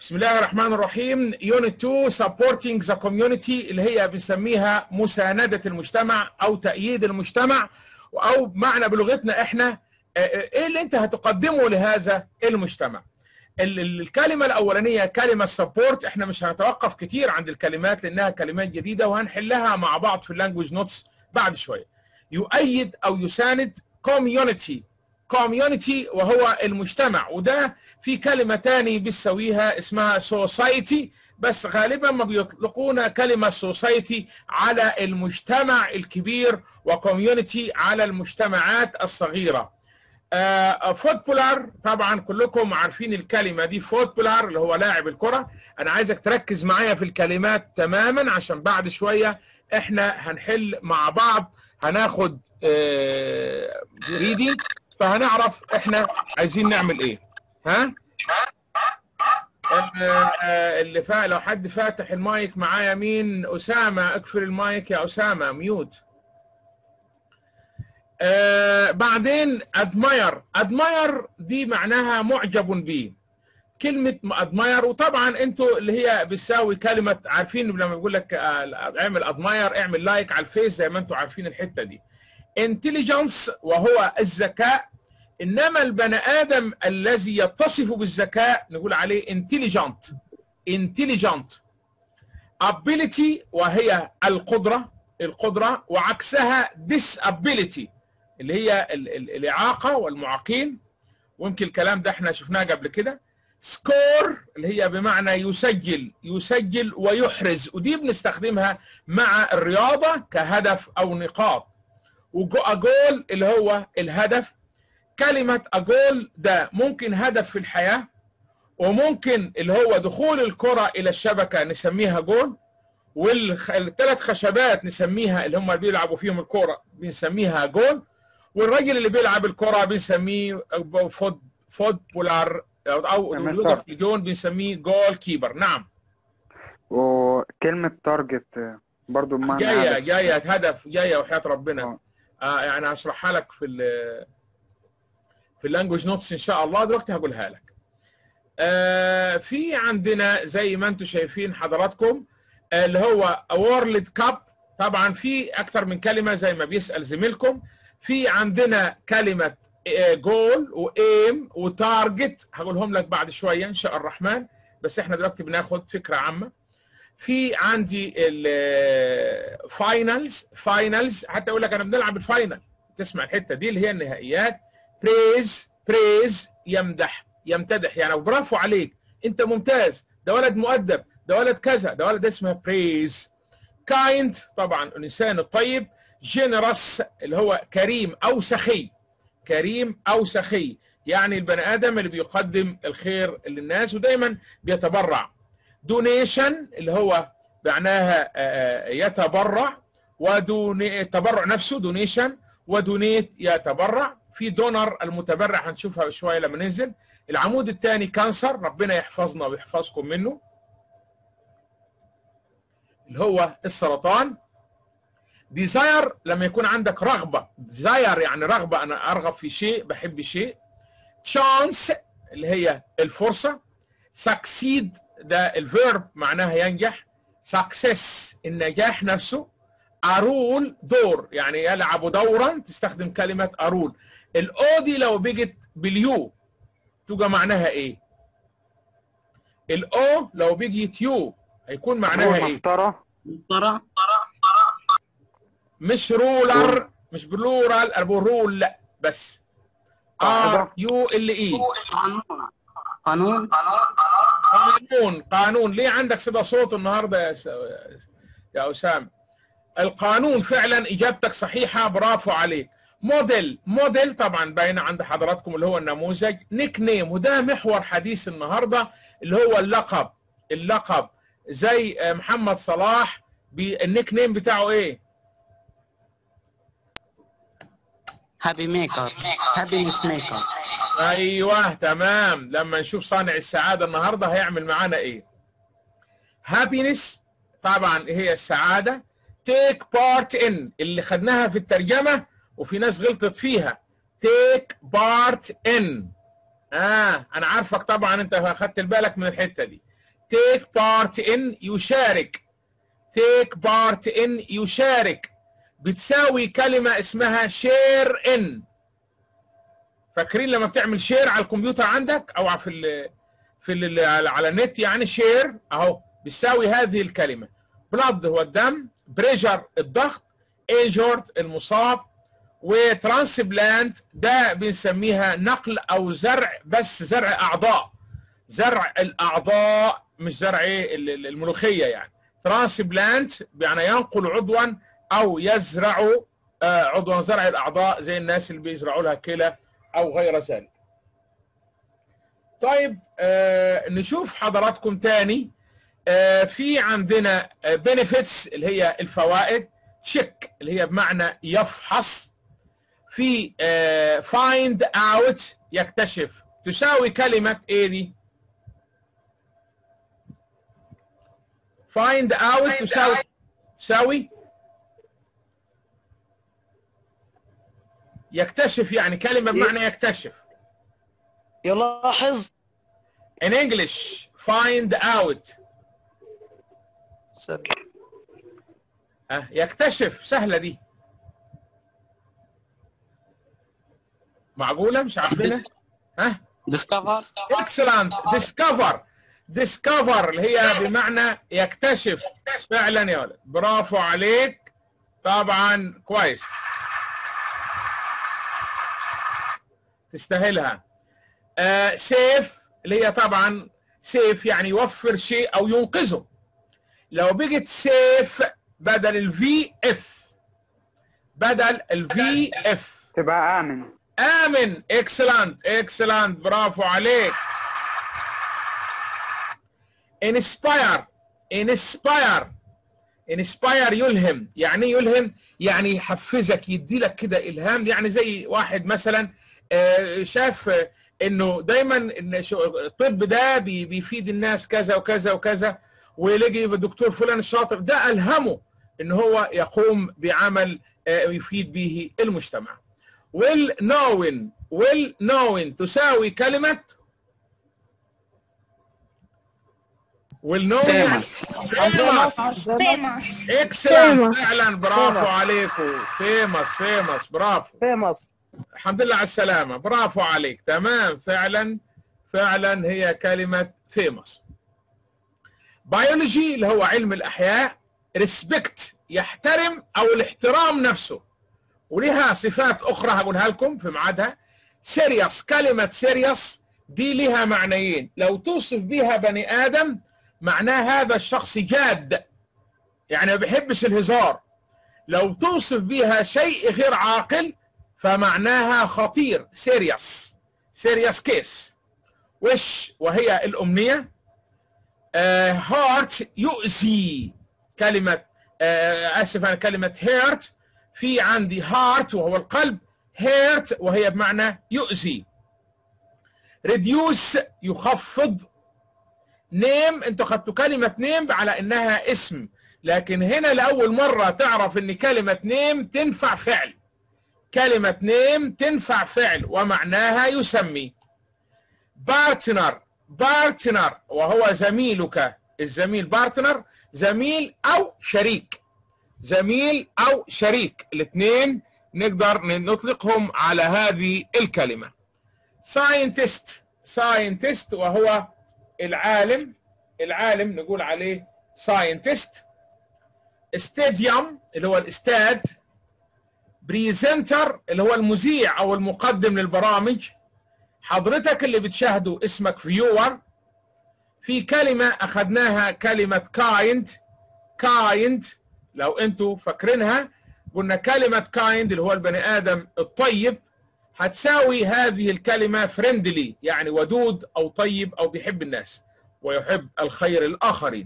بسم الله الرحمن الرحيم يونت 2 supporting the community اللي هي بنسميها مساندة المجتمع أو تأييد المجتمع أو بمعنى بلغتنا إحنا إيه اللي أنت هتقدمه لهذا المجتمع الكلمة الأولانية كلمة support إحنا مش هنتوقف كتير عند الكلمات لأنها كلمات جديدة وهنحلها مع بعض في اللانجوج نوتس بعد شوية يؤيد أو يساند community community وهو المجتمع وده في كلمة تاني بيسويها اسمها society بس غالبا ما بيطلقون كلمة society على المجتمع الكبير وكوميونتي على المجتمعات الصغيرة آه فوتبولار طبعا كلكم عارفين الكلمة دي فوتبولار اللي هو لاعب الكرة أنا عايزك تركز معايا في الكلمات تماما عشان بعد شوية احنا هنحل مع بعض هناخد آه ريدنج فهنعرف احنا عايزين نعمل ايه ها اللي فا لو حد فاتح المايك معايا مين اسامه اقفل المايك يا اسامه ميوت آه بعدين ادماير ادماير دي معناها معجب به كلمة ادماير وطبعا انتوا اللي هي بتساوي كلمة عارفين لما بيقول لك اعمل ادماير اعمل لايك على الفيس زي ما انتوا عارفين الحتة دي انتليجنس وهو الذكاء انما البني ادم الذي يتصف بالذكاء نقول عليه انتليجنت انتليجنت ability وهي القدره القدره وعكسها disability اللي هي الاعاقه والمعاقين ويمكن الكلام ده احنا شفناه قبل كده سكور اللي هي بمعنى يسجل يسجل ويحرز ودي بنستخدمها مع الرياضه كهدف او نقاط وجول اللي هو الهدف كلمة أجول ده ممكن هدف في الحياة وممكن اللي هو دخول الكرة إلى الشبكة نسميها جول والثلاث خشبات نسميها اللي هم اللي بيلعبوا فيهم الكرة بنسميها جول والراجل اللي بيلعب الكرة بنسميه فوت فوتبولار أو في الجون بنسميه جول كيبر نعم وكلمة تارجت برضو بمعنى جاية هدف. جاية هدف جاية وحياة ربنا آه يعني هشرحها لك في في اللانجوج نوتس ان شاء الله دلوقتي هقولها لك آه في عندنا زي ما انتم شايفين حضراتكم آه اللي هو وورلد كاب طبعا في اكثر من كلمه زي ما بيسال زميلكم في عندنا كلمه جول وايم وتارجت هقولهم لك بعد شويه ان شاء الرحمن بس احنا دلوقتي بناخد فكره عامه في عندي الفاينلز فاينلز حتى اقول لك انا بنلعب الفاينل تسمع الحته دي اللي هي النهائيات بريز بريز يمدح يمتدح يعني برافو عليك انت ممتاز ده ولد مؤدب ده ولد كذا ده ولد اسمه بريز كايند طبعا الانسان الطيب جينيرس اللي هو كريم او سخي كريم او سخي يعني البني ادم اللي بيقدم الخير للناس ودايما بيتبرع دونيشن اللي هو معناها يتبرع ودوني التبرع نفسه دونيشن ودونيت يتبرع في دونر المتبرع هنشوفها شويه لما ننزل العمود الثاني كانسر ربنا يحفظنا ويحفظكم منه اللي هو السرطان ديزاير لما يكون عندك رغبه ديزاير يعني رغبه انا ارغب في شيء بحب شيء تشانس اللي هي الفرصه سكسيد ده الفيرب معناها ينجح سكسس النجاح نفسه ارول دور يعني يلعب دورا تستخدم كلمه ارول الاو دي لو بيجت باليو تبقى معناها ايه الاو لو بيجت يو هيكون معناها ايه مسطرة مسطرة مش رولر مش بلورال ابو رول لا بس ار يو ال اي قانون قانون قانون قانون ليه عندك صدى صوت النهارده يا س... يا اسامه القانون فعلا اجابتك صحيحه برافو عليك موديل موديل طبعا باينه عند حضراتكم اللي هو النموذج نيك نيم وده محور حديث النهارده اللي هو اللقب اللقب زي محمد صلاح النيك نيم بتاعه ايه هابي ميكر هابينس ميكر ايوه تمام لما نشوف صانع السعاده النهارده هيعمل معانا ايه هابينس طبعا هي السعاده تيك بارت ان اللي خدناها في الترجمه وفي ناس غلطت فيها تيك بارت ان اه انا عارفك طبعا انت اخدت بالك من الحته دي take part in يشارك take part in يشارك بتساوي كلمة اسمها share in فاكرين لما بتعمل شير على الكمبيوتر عندك او في ال في ال على النت يعني شير اهو بتساوي هذه الكلمه بلاد هو الدم بريشر الضغط ايجورت المصاب وترانسبلانت ده بنسميها نقل او زرع بس زرع اعضاء زرع الاعضاء مش زرع إيه ال- ال- الملوخيه يعني ترانسبلانت يعني ينقل عضوا او يزرع آه، عضوا زرع الاعضاء زي الناس اللي بيزرعوا لها كلى او غير ذلك طيب آه نشوف حضراتكم تاني آه في عندنا بنفيتس اللي هي الفوائد تشيك اللي هي بمعنى يفحص في فايند اوت يكتشف تساوي كلمة ايه دي؟ فايند اوت تساوي تساوي يكتشف يعني كلمة بمعنى يكتشف يلاحظ in English find out سد. أه يكتشف سهلة دي معقولة مش عارفينها ها discover excellent discover discover اللي هي بمعنى يكتشف فعلا يا ولد برافو عليك طبعا كويس تستاهلها آه سيف اللي هي طبعا سيف يعني يوفر شيء او ينقذه لو بقت سيف بدل الفي اف بدل الفي اف تبقى آمن امن اكسلنت اكسلنت برافو عليك انسباير انسباير انسباير يلهم يعني إيه يلهم يعني يحفزك يدي لك كده الهام يعني زي واحد مثلا آه، شاف آه، انه دايما ان شو- الطب ده بي- بيفيد الناس كذا وكذا وكذا ويلاقي الدكتور فلان الشاطر ده الهمه ان هو يقوم بعمل آه، يفيد به المجتمع will knowing will knowing تساوي كلمة will knowing famous famous famous excellent Famous. فعلا برافو عليكم famous famous برافو فيموس الحمد لله على السلامة برافو عليك تمام فعلا فعلا هي كلمة famous بيولوجي اللي هو علم الأحياء respect يحترم أو الاحترام نفسه ولها صفات أخرى هقولها لكم في ميعادها serious كلمة serious دي لها معنيين لو توصف بها بني آدم معناه هذا الشخص جاد يعني ما بيحبش الهزار لو توصف بها شيء غير عاقل فمعناها خطير سيريس سيريس كيس وش وهي الأمنية هارت يؤذي كلمة آه آسف أنا كلمة هيرت في عندي هارت وهو القلب هيرت وهي بمعنى يؤذي ريديوس يخفض نيم انتوا خدتوا كلمة نيم على انها اسم لكن هنا لأول مرة تعرف ان كلمة نيم تنفع فعل كلمة نيم تنفع فعل ومعناها يسمي بارتنر بارتنر وهو زميلك الزميل بارتنر زميل او شريك زميل او شريك الاثنين نقدر نطلقهم على هذه الكلمة ساينتست ساينتست وهو العالم العالم نقول عليه ساينتست استاديوم اللي هو الاستاد بريزنتر اللي هو المذيع او المقدم للبرامج حضرتك اللي بتشاهده اسمك فيور في كلمة أخذناها كلمة كايند كايند لو أنتوا فاكرينها قلنا كلمة كايند اللي هو البني آدم الطيب هتساوي هذه الكلمة فريندلي يعني ودود أو طيب أو بيحب الناس ويحب الخير الآخرين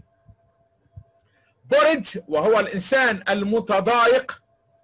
بورد وهو الإنسان المتضايق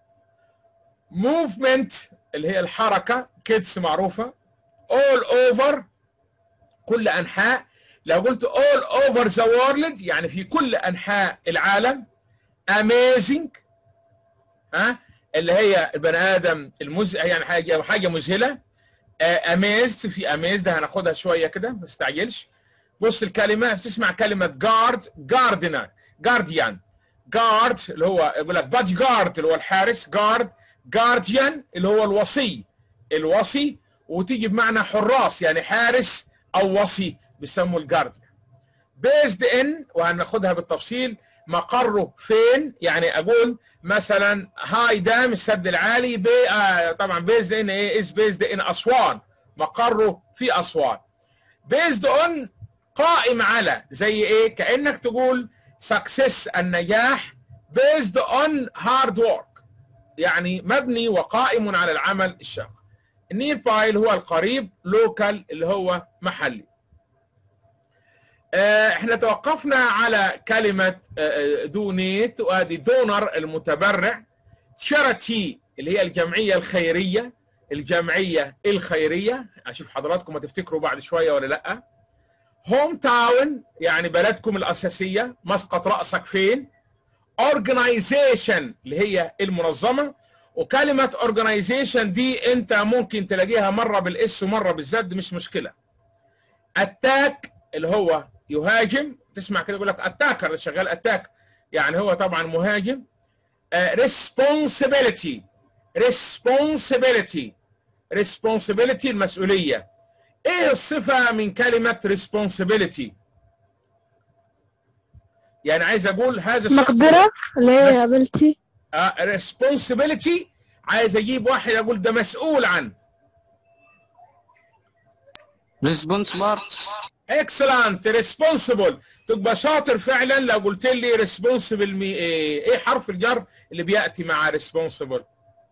موفمنت اللي هي الحركة كيدز معروفة all over كل أنحاء لو قلت all over the world يعني في كل أنحاء العالم amazing ها اللي هي البني آدم المز يعني حاجة حاجة مذهلة amazed في amazed هناخدها شوية كده ما تستعجلش بص الكلمات تسمع كلمه جارد جاردنر جارديان جارد اللي هو يقول لك بادي جارد اللي هو الحارس جارد جارديان اللي هو الوصي الوصي وتيجي بمعنى حراس يعني حارس او وصي بيسموا الجارديان بيزد ان وهناخدها بالتفصيل مقره فين يعني اقول مثلا هاي دام السد العالي بي آه طبعا بيزد ان ايه از بيزد ان اسوان مقره في اسوان بيزد اون قائم على زي ايه كانك تقول سكسس النجاح بيزد اون هارد ورك يعني مبني وقائم على العمل الشاق النير باي اللي هو القريب لوكال اللي هو محلي آه، احنا توقفنا على كلمة دونيت وادي دونر المتبرع شارتي اللي هي الجمعية الخيرية الجمعية الخيرية اشوف حضراتكم هتفتكروا بعد شوية ولا لا هوم تاون يعني بلدكم الأساسية مسقط رأسك فين organization اللي هي المنظمة وكلمة organization دي انت ممكن تلاقيها مرة بالاس ومرة بالزد مش مشكلة اتاك اللي هو يهاجم تسمع كده يقول لك اتاكر شغال اتاك يعني هو طبعا مهاجم uh, responsibility responsibility responsibility المسؤولية ايه الصفة من كلمة responsibility يعني عايز اقول هذا الشخص مقدرة اللي هي ability آه responsibility عايز اجيب واحد اقول ده مسؤول عن responsible اكسلنت ريسبونسبل تبقى شاطر فعلا لو قلت لي ريسبونسبل مي ايه ايه حرف الجر اللي بياتي مع ريسبونسبل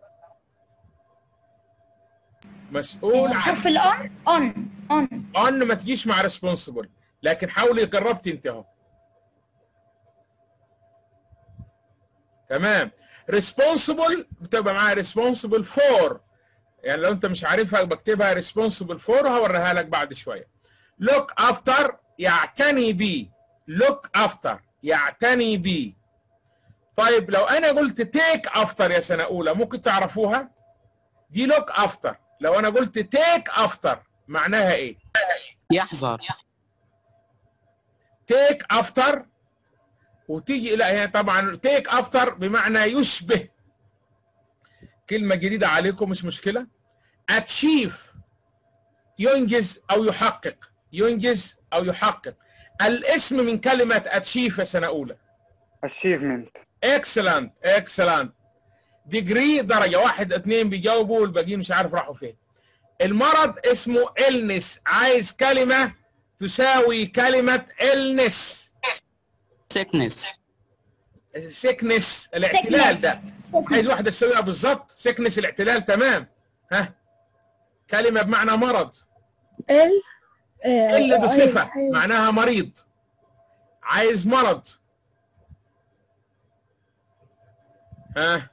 مسؤول عن حرف الأون أون أون ان ما تجيش مع ريسبونسبل لكن حاولي جربت انت اهو تمام ريسبونسبل بتبقى معاها ريسبونسبل فور يعني لو انت مش عارفها بكتبها ريسبونسبل فور هوريها لك بعد شويه لوك افتر يعتني بي لوك افتر يعتني بي طيب لو انا قلت تيك افتر يا سنه اولى ممكن تعرفوها دي لوك افتر لو انا قلت تيك افتر معناها ايه يحذر تيك افتر وتيجي لا هي طبعا تيك افتر بمعنى يشبه كلمه جديده عليكم مش مشكله اتشيف ينجز او يحقق ينجز او يحقق الاسم من كلمه اتشيف يا سنه اولى achievement اكسلنت اكسلنت ديجري درجه واحد اثنين بيجاوبوا والباقيين مش عارف راحوا فين المرض اسمه النس عايز كلمه تساوي كلمه النس sickness سيكنس الاعتلال ده عايز واحده تساويها بالظبط سيكنس الاعتلال تمام ها كلمه بمعنى مرض ال اللي بصفه معناها مريض عايز مرض ها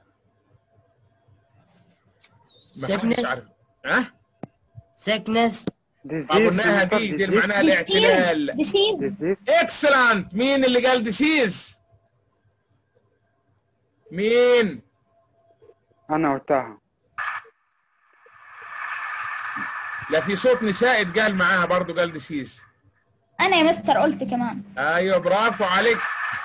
ما حدش Sickness. عارف. ها sickness disease قلناها مستر دي دي disease معناها الاعتلال ديسيز disease اكسلنت مين اللي قال ديسيز مين انا قلتها لا في صوت نساء اتقال معاها برضو قال ديسيز أنا يا مستر قلت كمان ايوه برافو عليك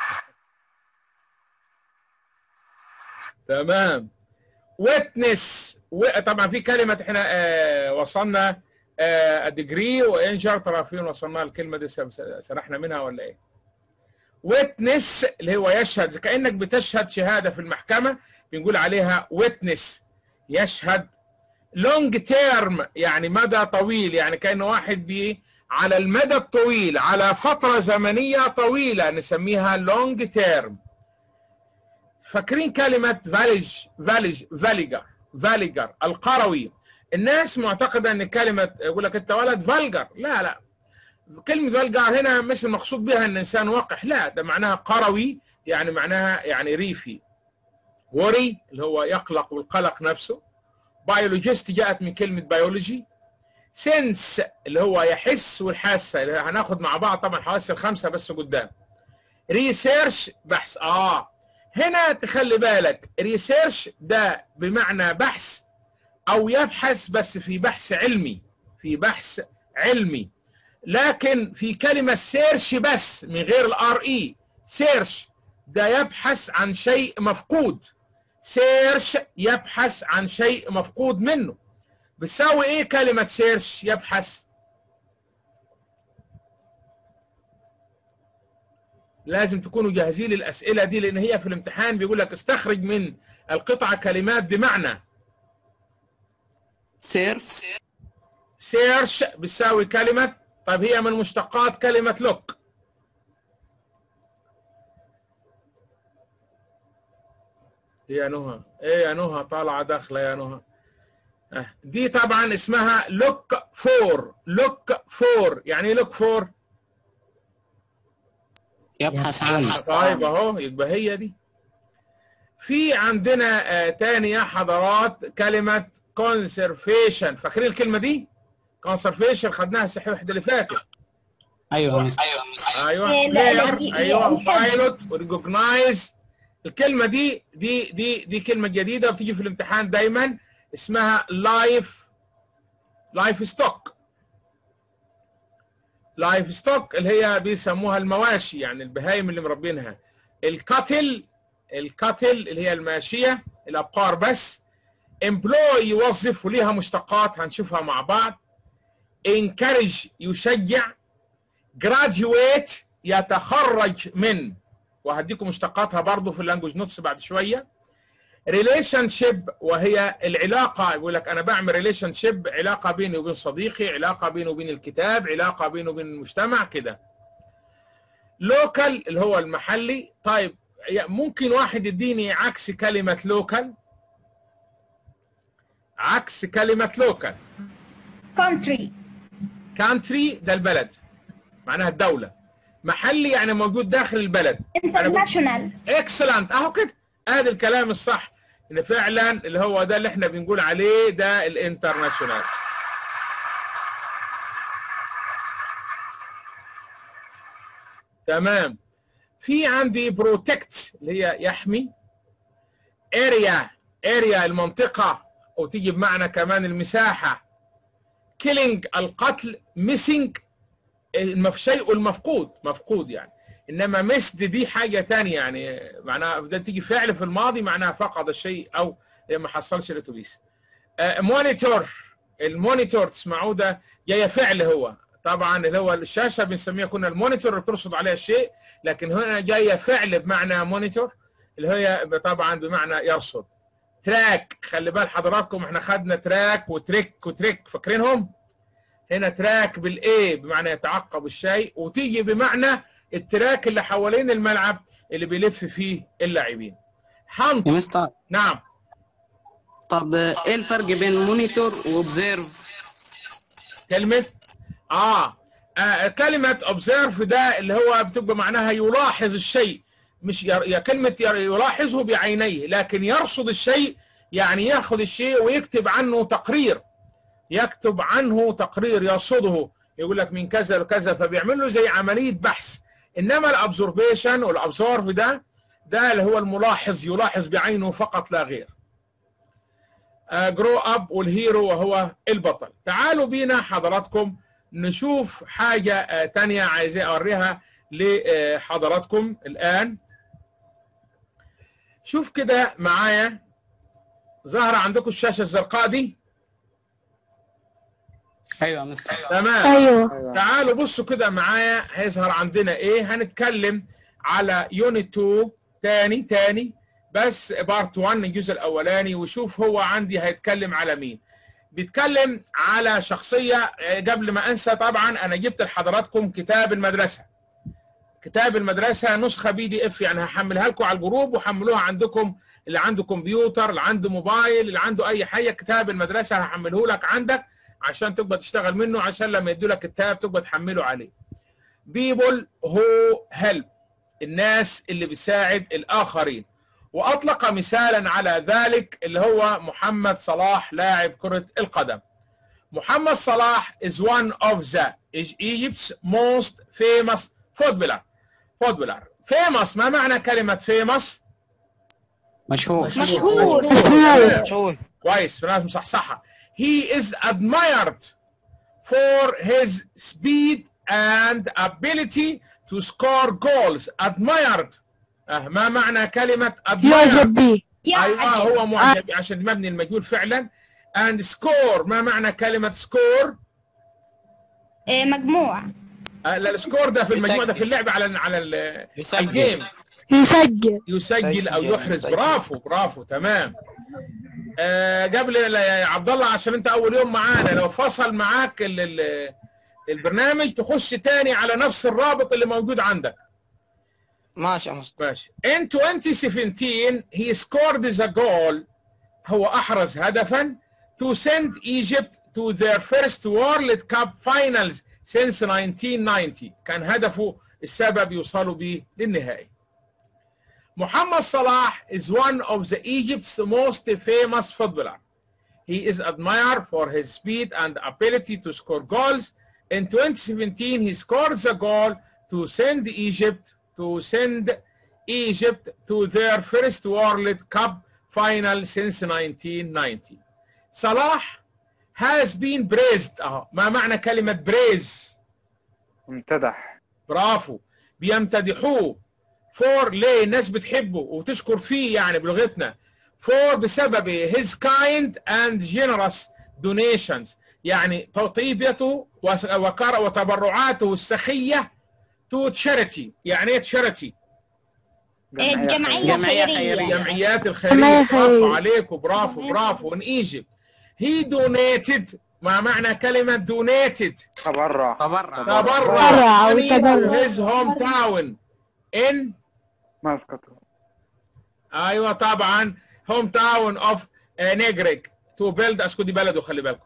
تمام ويتنس طبعا في كلمه احنا آه وصلنا آه ديجري وانجر طرفين وصلنا الكلمه دي سب- سرحنا منها ولا ايه ويتنس اللي هو يشهد كانك بتشهد شهاده في المحكمه بنقول عليها ويتنس يشهد لونج تيرم يعني مدى طويل يعني كانه واحد بي على المدى الطويل على فتره زمنيه طويله نسميها لونج تيرم فاكرين كلمه فالج فالج فاليجر فاليجر القروي الناس معتقده ان كلمه يقول لك انت ولد فالجر لا لا كلمه فالجر هنا مش المقصود بها ان الانسان وقح لا ده معناها قروي يعني معناها يعني ريفي وري اللي هو يقلق والقلق نفسه بيولوجيست جاءت من كلمه بيولوجي سنس اللي هو يحس والحاسه اللي هناخد مع بعض طبعا حواس الخمسه بس قدام ريسيرش بحث اه هنا تخلي بالك ريسيرش ده بمعنى بحث او يبحث بس في بحث علمي في بحث علمي لكن في كلمة سيرش بس من غير الار اي سيرش ده يبحث عن شيء مفقود سيرش يبحث عن شيء مفقود منه بتساوي ايه كلمة سيرش يبحث لازم تكونوا جاهزين للأسئلة دي لأن هي في الامتحان بيقول لك استخرج من القطعة كلمات بمعنى سيرف سيرش بتساوي كلمة طيب هي من مشتقات كلمة لوك إيه يا نهى ايه يا نهى طالعة داخلة يا نهى آه، دي طبعا اسمها لوك فور لوك فور يعني ايه لوك فور يبحث عنه طيب اهو يبقى هي دي في عندنا آه تاني يا حضرات كلمة conservation فاكرين الكلمة دي؟ conservation خدناها الصحيح الوحدة اللي فاتت ايوه يا مستر ايوه إيه، لا، لا، clear دي- ايوه دي- بايلوت وريكوجنايز الكلمة دي دي دي دي كلمة جديدة بتيجي في الامتحان دايما اسمها لايف لايف ستوك لايف ستوك اللي هي بيسموها المواشي يعني البهايم اللي مربينها الكاتل الكاتل اللي هي الماشية الأبقار بس امبلوي يوظف وليها مشتقات هنشوفها مع بعض encourage يشجع graduate يتخرج من وهديكم مشتقاتها برضو في اللانجوج نوتس بعد شويه ريليشن شيب وهي العلاقه يقول لك انا بعمل ريليشن شيب علاقه بيني وبين صديقي علاقه بيني وبين الكتاب علاقه بيني وبين المجتمع كده لوكال اللي هو المحلي طيب يا- ممكن واحد يديني عكس كلمه لوكال عكس كلمه لوكال country كانتري ده البلد معناها الدوله محلي يعني موجود داخل البلد international اكسلنت اهو كده ادي الكلام الصح ان فعلا اللي هو ده اللي احنا بنقول عليه ده الانترناشونال تمام في عندي بروتكت اللي هي يحمي اريا اريا المنطقه وتيجي بمعنى كمان المساحه كيلينج القتل ميسنج الشيء المفقود مفقود يعني انما مسد دي حاجه تانية يعني معناها ده تيجي فعل في الماضي معناها فقد الشيء او ما حصلش الاتوبيس مونيتور المونيتور تسمعوه ده جايه فعل هو طبعا اللي هو الشاشه بنسميها كنا المونيتور اللي بترصد عليها الشيء لكن هنا جايه فعل بمعنى مونيتور اللي هي طبعا بمعنى يرصد تراك خلي بال حضراتكم احنا خدنا تراك وتريك وتريك فاكرينهم هنا تراك بالاي بمعنى يتعقب الشيء وتيجي بمعنى التراك اللي حوالين الملعب اللي بيلف فيه اللاعبين حنط يا مستر نعم طب ايه الفرق بين مونيتور وابزيرف كلمة آه, آه كلمة observe ده اللي هو بتبقى معناها يلاحظ الشيء مش ير... يا كلمة ير... يلاحظه بعينيه لكن يرصد الشيء يعني ياخذ الشيء ويكتب عنه تقرير يكتب عنه تقرير يرصده يقول لك من كذا لكذا فبيعمل له زي عملية بحث انما الابزوربيشن والابزورف ده ده اللي هو الملاحظ يلاحظ بعينه فقط لا غير جرو اب والهيرو وهو البطل تعالوا بينا حضراتكم نشوف حاجة آه، تانية عايزة أوريها لحضراتكم الآن شوف كده معايا ظاهرة عندكم الشاشة الزرقاء دي ايوه يا مستر تمام ايوه ايوه تعالوا بصوا كده معايا هيظهر عندنا ايه هنتكلم على يونت 2 تاني تاني بس بارت 1 الجزء الاولاني وشوف هو عندي هيتكلم على مين بيتكلم على شخصيه آه، قبل ما انسى طبعا انا جبت لحضراتكم كتاب المدرسه كتاب المدرسه نسخه بي دي اف يعني هحملها لكم على الجروب وحملوها عندكم اللي عنده كمبيوتر اللي عنده موبايل اللي عنده اي حاجه كتاب المدرسه هحمله لك عندك عشان تبقى تشتغل منه عشان لما يدوا لك الكتاب تبقى تحمله عليه people who help الناس اللي بتساعد الاخرين واطلق مثالا على ذلك اللي هو محمد صلاح لاعب كرة القدم محمد صلاح is one of the Egypt's most famous footballer footballer famous ما معنى كلمة famous مشهور مشهور تمام. شغل كويس في ناس مصحصحة he is admired for his speed and ability to score goals admired آه ما معنى كلمة admired يعجب بي ايوه هو معجب عشان مبني المجهول فعلا and score ما معنى كلمة score آه، مجموع آه لا السكور ده في المجموع ده في يسجل. اللعبة على ال على ال يسجل. الجيم يسجل يسجل او يسجل، يحرز يسجل. برافو برافو تمام آه قبل لا- يا عبد الله عشان انت اول يوم معانا لو فصل معاك ال ال البرنامج تخش تاني على نفس الرابط اللي موجود عندك ماشي يا مصطفى ماشي in 2017 he scored the goal هو احرز هدفا to send Egypt to their first World Cup finals since 1990 كان هدفه السبب يوصلوا به للنهائي محمد صلاح is one of the Egypt's most famous footballer. He is admired for his speed and ability to score goals. In 2017, he scored the goal to send Egypt to send Egypt to their first World Cup final since 1990. Salah has been praised. أهو ما معنى كلمة praise؟ امتدح برافو بيمتدحوه فور ليه الناس بتحبه وتشكر فيه يعني بلغتنا فور بسبب his kind and generous donations يعني طيبته وس- وكر- وتبرعاته السخية to charity يعني ايه charity آه، جمعية جمعية خيرية. خيرية جمعيات جمعية الخيرية برافو خيرية. عليكم برافو برافو in Egypt he donated ما معنى كلمة donated تبرع تبرع تبرع تبرع أو to تبرع. his hometown in مسقط ايوه طبعا هوم تاون اوف نيجريك تو بيلد اسكول دي بلده خلي بالكم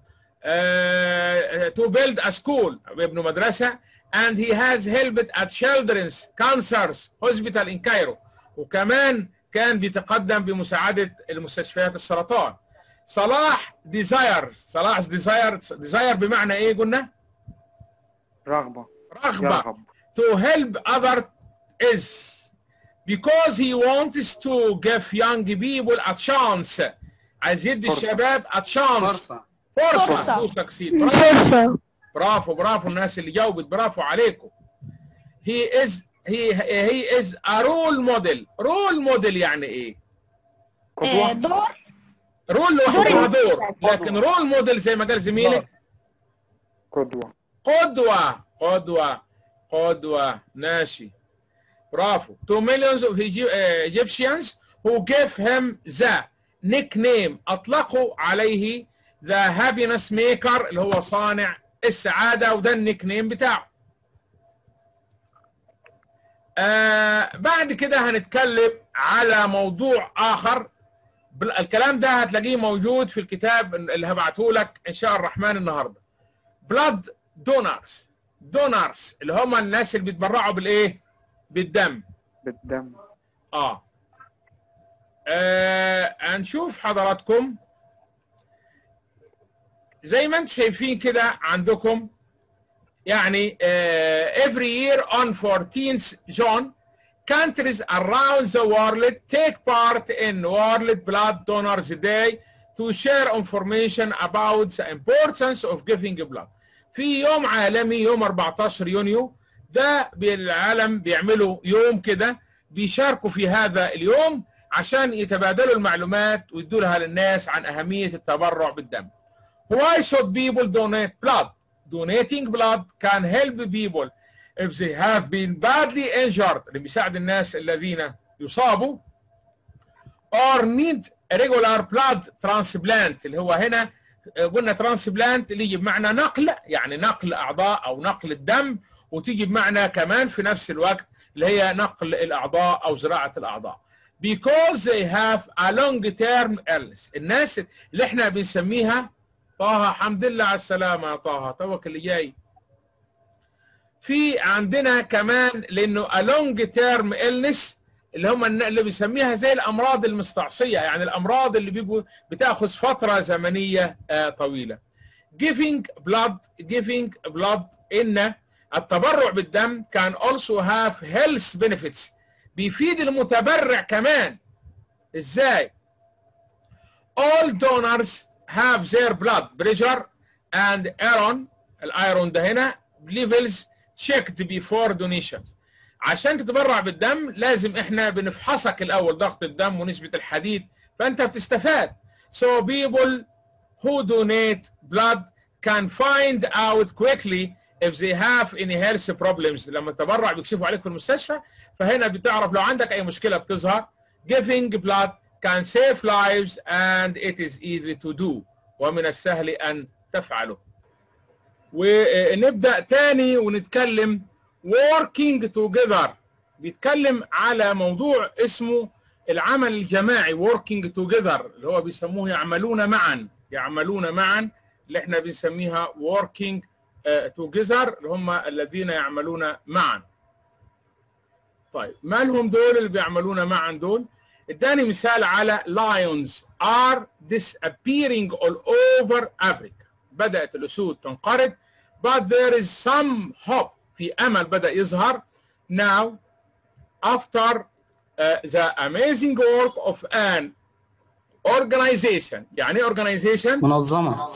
تو بيلد ا سكول يبنوا مدرسه and he has helped at children's cancers hospital in Cairo وكمان كان بيتقدم بمساعده المستشفيات السرطان صلاح desires صلاح desires desire بمعنى ايه قلنا رغبة رغبه يرغب to help other is because he wants to give young people a chance عايز يدي فرصة. الشباب a chance فرصة فرصة فرصة. فلوس تقسيط برافو فرصة برافو برافو الناس اللي جاوبت برافو عليكم he is he he is a role model role model يعني ايه آه، قدوة دور رول لوحده دور هو دور لكن رول موديل زي ما قال زميلك قدوة قدوة قدوة قدوة ماشي برافو to millions of Egy- uh, Egyptians who gave him the nickname أطلقوا عليه the happiness maker اللي هو صانع السعادة وده النيك نيم بتاعه آه بعد كده هنتكلم على موضوع آخر بل- الكلام ده هتلاقيه موجود في الكتاب اللي هبعته لك إن شاء الرحمن النهارده بلاد دونرز دونرز اللي هم الناس اللي بيتبرعوا بالايه بالدم بالدم اه, آه هنشوف حضراتكم زي ما انتم شايفين كده عندكم يعني آه every year on 14th June countries around the world take part in World Blood Donors Day to share information about the importance of giving blood. في يوم عالمي يوم 14 يونيو ده بالعالم بيعملوا يوم كده بيشاركوا في هذا اليوم عشان يتبادلوا المعلومات ويدولها للناس عن أهمية التبرع بالدم. Why should people donate blood? Donating blood can help people if they have been badly injured اللي بيساعد الناس الذين يصابوا or need regular blood transplant اللي هو هنا قلنا ترانسبلانت اللي يجي بمعنى نقل يعني نقل اعضاء او نقل الدم وتيجي بمعنى كمان في نفس الوقت اللي هي نقل الاعضاء او زراعه الاعضاء because they have a long term illness الناس اللي احنا بنسميها طه حمد لله على السلامه يا طه توك اللي جاي في عندنا كمان لانه a long term illness اللي هم الن- اللي بيسميها زي الامراض المستعصيه يعني الامراض اللي بيبقوا بتاخذ فتره زمنيه آه، طويله giving blood giving blood ان التبرع بالدم can also have health benefits بيفيد المتبرع كمان ازاي all donors have their blood pressure and iron الايرون ده هنا levels checked before donations عشان تتبرع بالدم لازم احنا بنفحصك الاول ضغط الدم ونسبه الحديد فانت بتستفاد so people who donate blood can find out quickly if they have any health problems لما تتبرع بيكشفوا عليك في المستشفى فهنا بتعرف لو عندك اي مشكله بتظهر giving blood can save lives and it is easy to do ومن السهل ان تفعله ونبدا تاني ونتكلم working together بيتكلم على موضوع اسمه العمل الجماعي working together اللي هو بيسموه يعملون معا يعملون معا اللي احنا بنسميها working آه، together اللي هم الذين يعملون معا طيب مالهم دول اللي بيعملون معا دول اداني مثال على lions are disappearing all over Africa بدأت الأسود تنقرض but there is some hope في أمل بدأ يظهر now after uh, the amazing work of an organization يعني ايه organization منظمة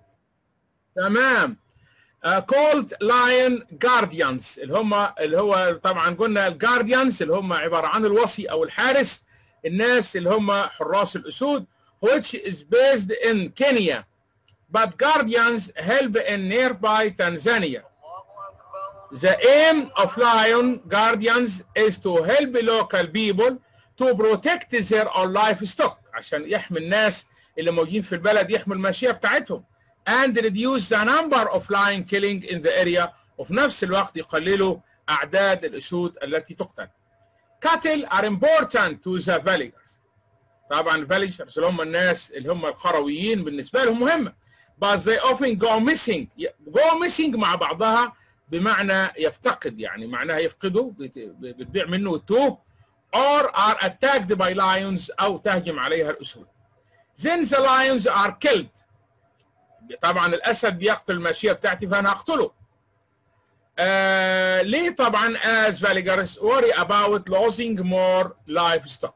تمام uh, called lion guardians اللي هم اللي هو طبعا قلنا الجارديانز اللي هم عباره عن الوصي او الحارس الناس اللي هم حراس الاسود which is based in Kenya but guardians help in nearby Tanzania the aim of lion guardians is to help local people to protect their own livestock عشان يحمي الناس اللي موجودين في البلد يحموا الماشيه بتاعتهم and reduce the number of lion killing in the area وفي نفس الوقت يقللوا أعداد الأسود التي تقتل. Cattle are important to the villagers. طبعا villagers اللي هم الناس اللي هم القرويين بالنسبة لهم مهمة. But they often go missing. go missing مع بعضها بمعنى يفتقد يعني معناها يفقده بت- بتبيع منه وتوه or are attacked by lions أو تهجم عليها الأسود. Then the lions are killed. طبعا الاسد بيقتل الماشيه بتاعتي فانا هقتله. آه ليه طبعا as villagers worry about losing more livestock.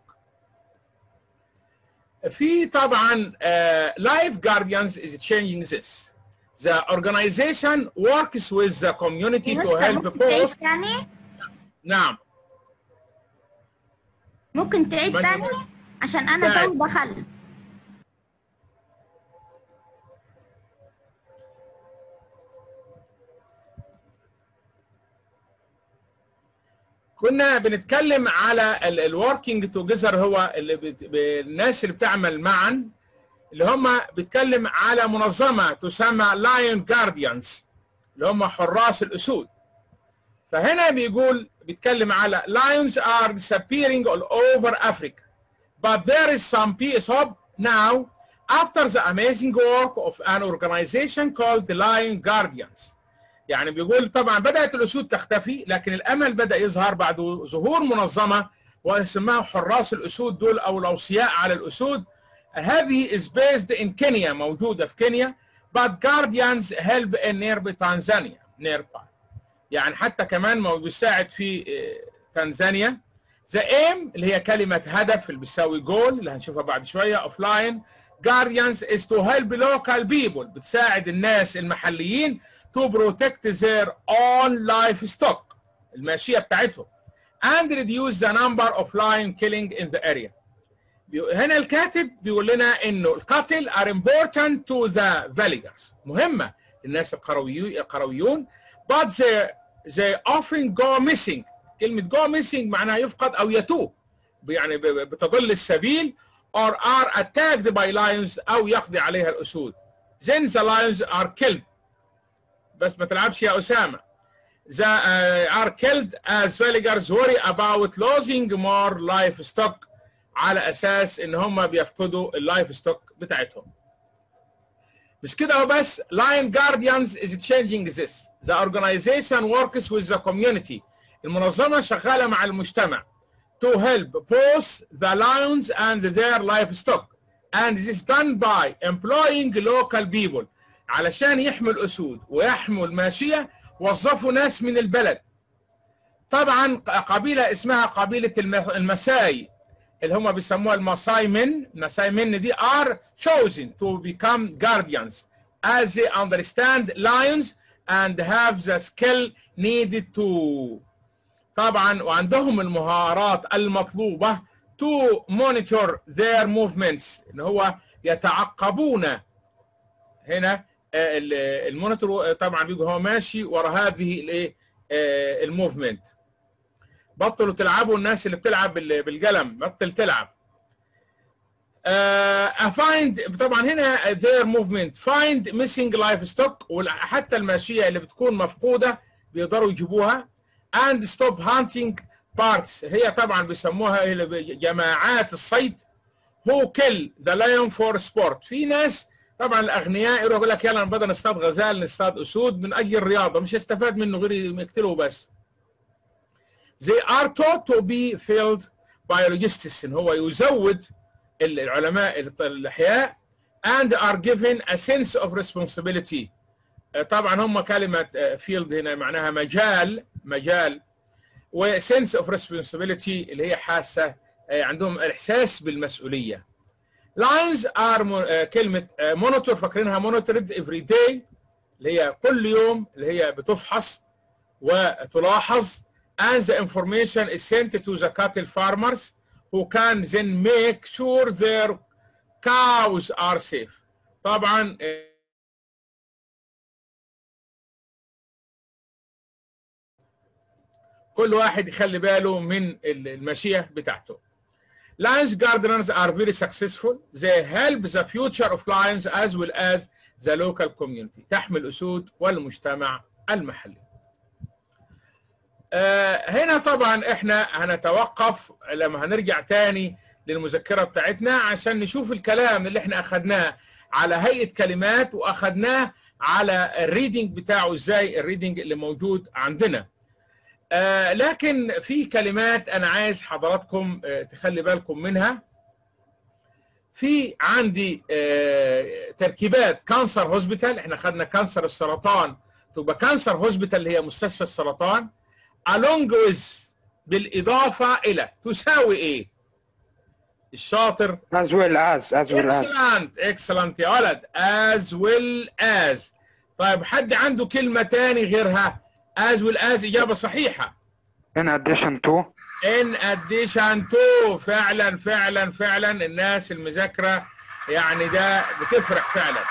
في طبعا uh, life guardians is changing this. The organization works with the community to نسخة help ممكن تعيد post تاني نعم ممكن تعيد ما- تاني عشان انا لا. تو دخلت كنا بنتكلم على الوركينج توجذر هو اللي بت... ب- الناس اللي بتعمل معا اللي هم بيتكلم على منظمه تسمى لايون جارديانز اللي هم حراس الاسود فهنا بيقول بيتكلم على lions are disappearing all over Africa but there is some peace hope now after the amazing work of an organization called the Lion Guardians يعني بيقول طبعا بدأت الأسود تختفي لكن الأمل بدأ يظهر بعد ظهور منظمة واسمها حراس الأسود دول أو الأوصياء على الأسود هذه is based in كينيا موجودة في كينيا but guardians help in nearby Tanzania nearby يعني حتى كمان ما بيساعد في آه، تنزانيا ذا ايم اللي هي كلمة هدف اللي بتساوي جول اللي هنشوفها بعد شوية اوف لاين guardians is to help local people بتساعد الناس المحليين to protect their own livestock الماشية بتاعتهم and reduce the number of lion killing in the area بيقول- هنا الكاتب بيقول لنا انه القتل are important to the villagers مهمة للناس القرويون القرويون but they, they often go missing كلمة go missing معناها يفقد أو يتوه يعني ب- ب- بتضل السبيل or are attacked by lions أو يقضي عليها الأسود then the lions are killed بس ما تلعبش يا أسامة the uh, are killed as villagers worry about losing more livestock على أساس إن هم بيفقدوا اللايف ستوك بتاعتهم مش كده وبس Lion Guardians is changing this the organization works with the community المنظمة شغالة مع المجتمع to help both the lions and their livestock and this is done by employing local people علشان يحموا الأسود ويحموا الماشية وظفوا ناس من البلد طبعا قبيلة اسمها قبيلة الم- المساي اللي هم بيسموها الماساي من الماساي من دي are chosen to become guardians as they understand lions and have the skill needed to طبعا وعندهم المهارات المطلوبة to monitor their movements ان هو يتعقبون هنا آه، ال- المونيتور طبعا بيجي هو ماشي ورا هذه الايه آه، الموفمنت بطلوا تلعبوا الناس اللي بتلعب بال- بالقلم بطل تلعب uh, find طبعا هنا their movement find missing livestock وحتى الماشية اللي بتكون مفقودة بيقدروا يجيبوها and stop hunting parts هي طبعا بيسموها اللي جماعات الصيد who kill the lion for sport في ناس طبعا الاغنياء يروح يقول لك يلا بدل نصطاد غزال نصطاد اسود من اجل الرياضه مش هيستفاد منه غير يقتله بس they are taught to be field biologists ان هو يزود العلماء الاحياء and are given a sense of responsibility آه، طبعا هم كلمه فيلد هنا معناها مجال مجال و sense of responsibility اللي هي حاسه آه، عندهم الاحساس بالمسؤوليه lions are mo- آه، كلمه آه، monitor فاكرينها monitored every day اللي هي كل يوم اللي هي بتفحص وتلاحظ and the information is sent to the cattle farmers who can then make sure their cows are safe طبعا آه، كل واحد يخلي باله من الماشية بتاعته Lions gardeners are very successful. They help the future of lions as well as the local community. تحمي الأسود والمجتمع المحلي. آه، هنا طبعا احنا هنتوقف لما هنرجع تاني للمذكرة بتاعتنا عشان نشوف الكلام اللي احنا اخدناه على هيئة كلمات واخدناه على الريدنج بتاعه ازاي الريدنج اللي موجود عندنا. آه لكن في كلمات انا عايز حضراتكم آه تخلي بالكم منها في عندي آه تركيبات كانسر هوسبيتال احنا خدنا كانسر السرطان تبقى كانسر هوسبيتال اللي هي مستشفى السرطان along with بالاضافه الى تساوي ايه الشاطر as well as as well as excellent excellent يا ولد as well as طيب حد عنده كلمه تاني غيرها as well as اجابه صحيحه in addition to in addition to فعلا فعلا فعلا الناس المذاكره يعني ده بتفرق فعلا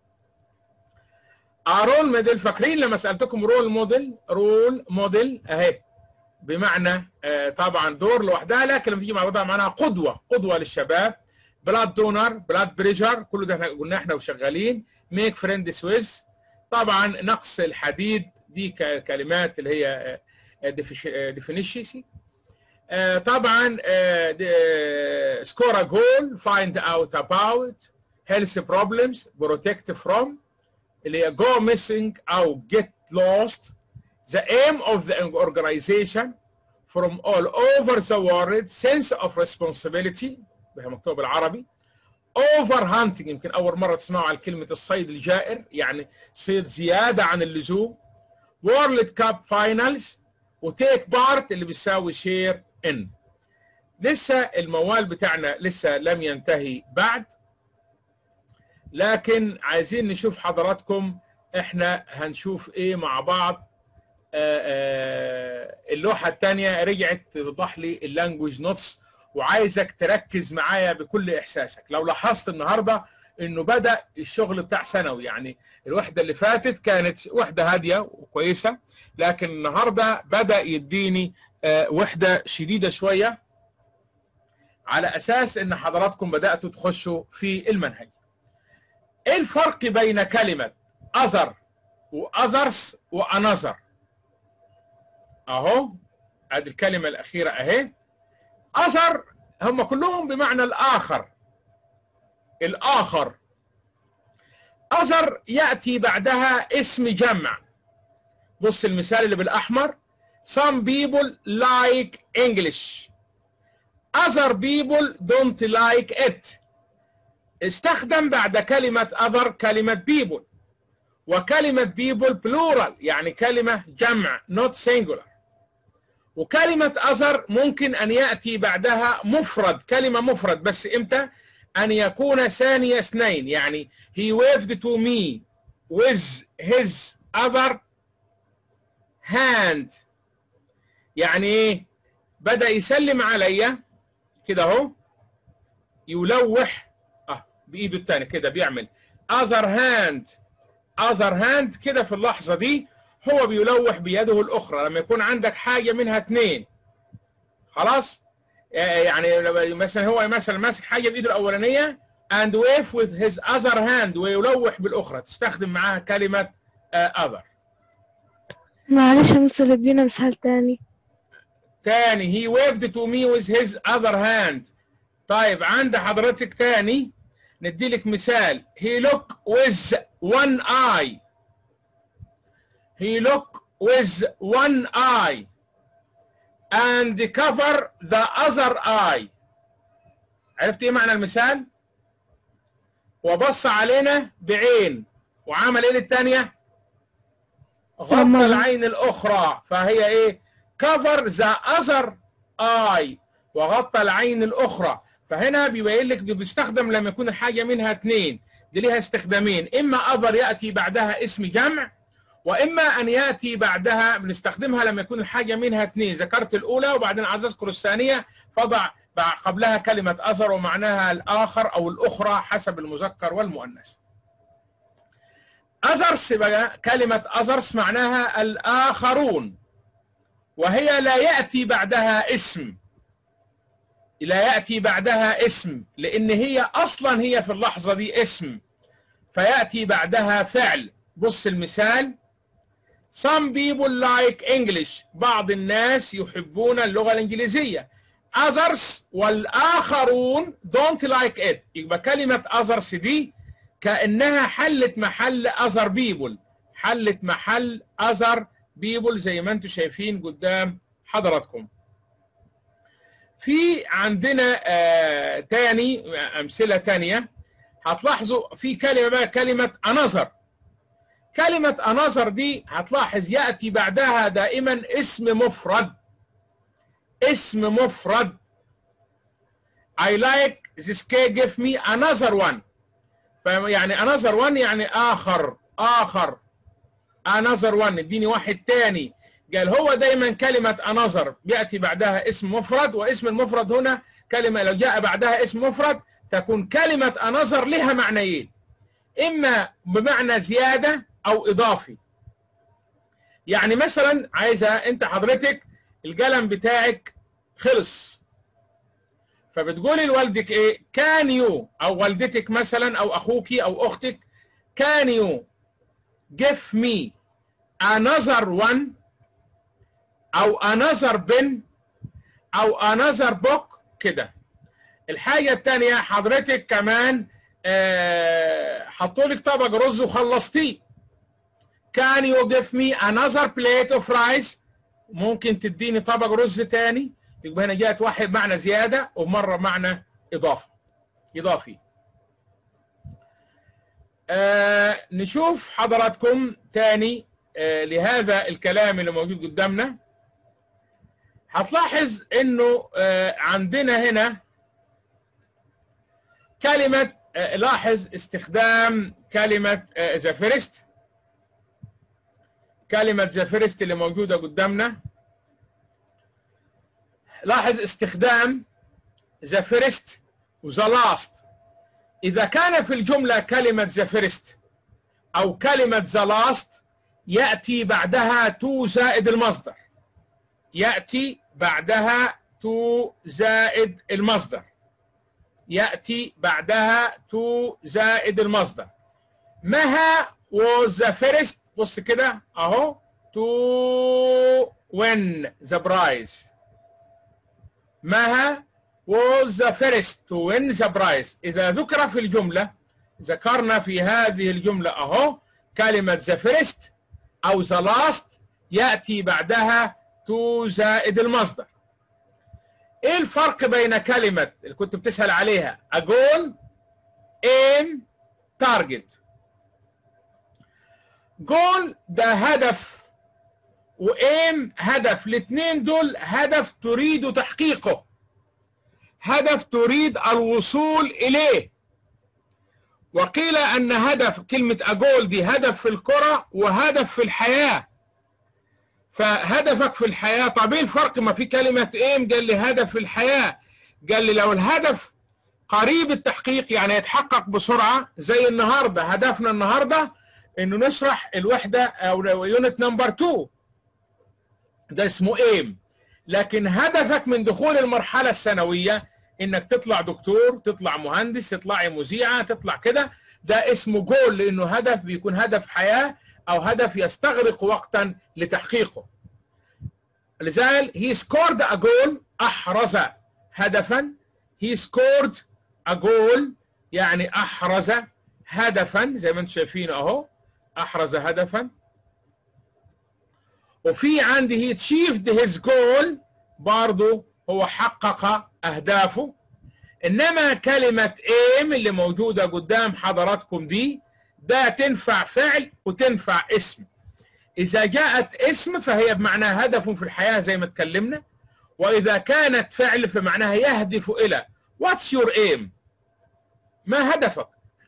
رول موديل فاكرين لما سالتكم رول موديل رول موديل اهي بمعنى آه، طبعا دور لوحدها لكن لما تيجي مع بعضها معناها قدوه قدوه للشباب بلاد دونر بلاد بريشر كل ده احنا قلنا احنا وشغالين ميك فريند سويس طبعا نقص الحديد دي ك- كلمات اللي هي ديفينيشن طبعا سكور جول فايند اوت اباوت هيلث بروبلمز بروتكت فروم اللي هي go missing او get lost the aim of the organization from all over the world sense of responsibility وهي مكتوب بالعربي over hunting يمكن اول مره تسمعوا عن كلمه الصيد الجائر يعني صيد زياده عن اللزوم وورلد كاب فاينلز وتيك بارت اللي بيساوي شير ان لسه الموال بتاعنا لسه لم ينتهي بعد لكن عايزين نشوف حضراتكم احنا هنشوف ايه مع بعض آه، آه، اللوحه الثانيه رجعت توضح لي اللانجوج نوتس وعايزك تركز معايا بكل احساسك لو لاحظت النهارده انه بدا الشغل بتاع ثانوي يعني الوحده اللي فاتت كانت وحده هاديه وكويسه لكن النهارده بدا يديني آه، وحده شديده شويه على اساس ان حضراتكم بداتوا تخشوا في المنهج ايه الفرق بين كلمه other واذرز وانذر اهو ادي الكلمه الاخيره اهي اثر هم كلهم بمعنى الاخر الاخر اثر ياتي بعدها اسم جمع بص المثال اللي بالاحمر some people like English other people don't like it استخدم بعد كلمة other كلمة people وكلمة people plural يعني كلمة جمع not singular وكلمة other ممكن أن يأتي بعدها مفرد كلمة مفرد بس إمتى أن يكون ثاني اثنين يعني he waved to me with his other hand يعني ايه بدأ يسلم عليا كده اهو يلوح اه بايده الثانيه كده بيعمل other hand other hand كده في اللحظه دي هو بيلوح بيده الاخرى لما يكون عندك حاجه منها اثنين خلاص آه، يعني لما مثلا هو مثلا ماسك حاجه بايده الاولانيه and wave with his other hand ويلوح بالاخرى تستخدم معاها كلمه آه، other معلش يا مستر ادينا مثال تاني تاني he waved to me with his other hand طيب عند حضرتك تاني ندي لك مثال he look with one eye he look with one eye and cover the other eye عرفت ايه معنى المثال وبص علينا بعين وعمل ايه للتانية غطى تمام. العين الاخرى فهي ايه cover the other eye وغطى العين الاخرى فهنا بيبين لك بيستخدم لما يكون الحاجه منها اثنين دي ليها استخدامين اما other ياتي بعدها اسم جمع واما ان ياتي بعدها بنستخدمها لما يكون الحاجه منها اثنين ذكرت الاولى وبعدين عايز اذكر الثانيه فضع بع- قبلها كلمه اثر ومعناها الاخر او الاخرى حسب المذكر والمؤنث اذرس بقى كلمه اذرس معناها الاخرون وهي لا ياتي بعدها اسم لا ياتي بعدها اسم لان هي اصلا هي في اللحظه دي اسم فياتي بعدها فعل بص المثال Some people like English بعض الناس يحبون اللغة الإنجليزية others والآخرون don't like it يبقى كلمة others دي كأنها حلت محل other people حلت محل other people زي ما انتم شايفين قدام حضراتكم في عندنا آه تاني أمثلة تانية هتلاحظوا في كلمة بقى كلمة another كلمة أناظر دي هتلاحظ يأتي بعدها دائما اسم مفرد اسم مفرد I like this cake give me another one يعني another one يعني آخر آخر another one اديني واحد تاني قال هو دايما كلمة another بيأتي بعدها اسم مفرد واسم المفرد هنا كلمة لو جاء بعدها اسم مفرد تكون كلمة another لها معنيين إما بمعنى زيادة او اضافي يعني مثلا عايزه انت حضرتك القلم بتاعك خلص فبتقولي لوالدك ايه كان يو او والدتك مثلا او اخوك او اختك كان يو give me another one او another pen او another book كده الحاجه الثانيه حضرتك كمان آه حطوا لك طبق رز وخلصتيه Can you give me another plate of rice ممكن تديني طبق رز تاني يبقى هنا جاءت واحد معنى زيادة ومرة معنى إضافة إضافي آه نشوف حضراتكم تاني آه لهذا الكلام اللي موجود قدامنا هتلاحظ انه آه عندنا هنا كلمة آه لاحظ استخدام كلمة ذا فيرست كلمة ذا فيرست اللي موجودة قدامنا لاحظ استخدام ذا فيرست وذا لاست إذا كان في الجملة كلمة ذا فيرست أو كلمة ذا لاست يأتي بعدها تو زائد المصدر يأتي بعدها تو زائد المصدر يأتي بعدها تو زائد المصدر مها was the first بص كده اهو to win the prize مها was the first to win the prize إذا ذكر في الجملة ذكرنا في هذه الجملة أهو كلمة the first أو the last يأتي بعدها to زائد المصدر إيه الفرق بين كلمة اللي كنت بتسأل عليها a goal aim target جول ده هدف وايم هدف الاثنين دول هدف تريد تحقيقه هدف تريد الوصول اليه وقيل ان هدف كلمه اجول دي هدف في الكره وهدف في الحياه فهدفك في الحياه طب ايه الفرق ما في كلمه ايم قال لي هدف في الحياه قال لي لو الهدف قريب التحقيق يعني يتحقق بسرعه زي النهارده هدفنا النهارده انه نشرح الوحده او يونت نمبر 2 ده اسمه ايم لكن هدفك من دخول المرحله الثانويه انك تطلع دكتور تطلع مهندس تطلعي مذيعه تطلع كده ده اسمه جول لانه هدف بيكون هدف حياه او هدف يستغرق وقتا لتحقيقه لذلك he scored a goal احرز هدفا he scored a goal يعني احرز هدفا زي ما انتم شايفين اهو احرز هدفا وفي عندي he achieved his goal برضه هو حقق اهدافه انما كلمه aim اللي موجوده قدام حضراتكم دي ده تنفع فعل وتنفع اسم اذا جاءت اسم فهي بمعنى هدف في الحياه زي ما اتكلمنا واذا كانت فعل فمعناها يهدف الى what's your aim ما هدفك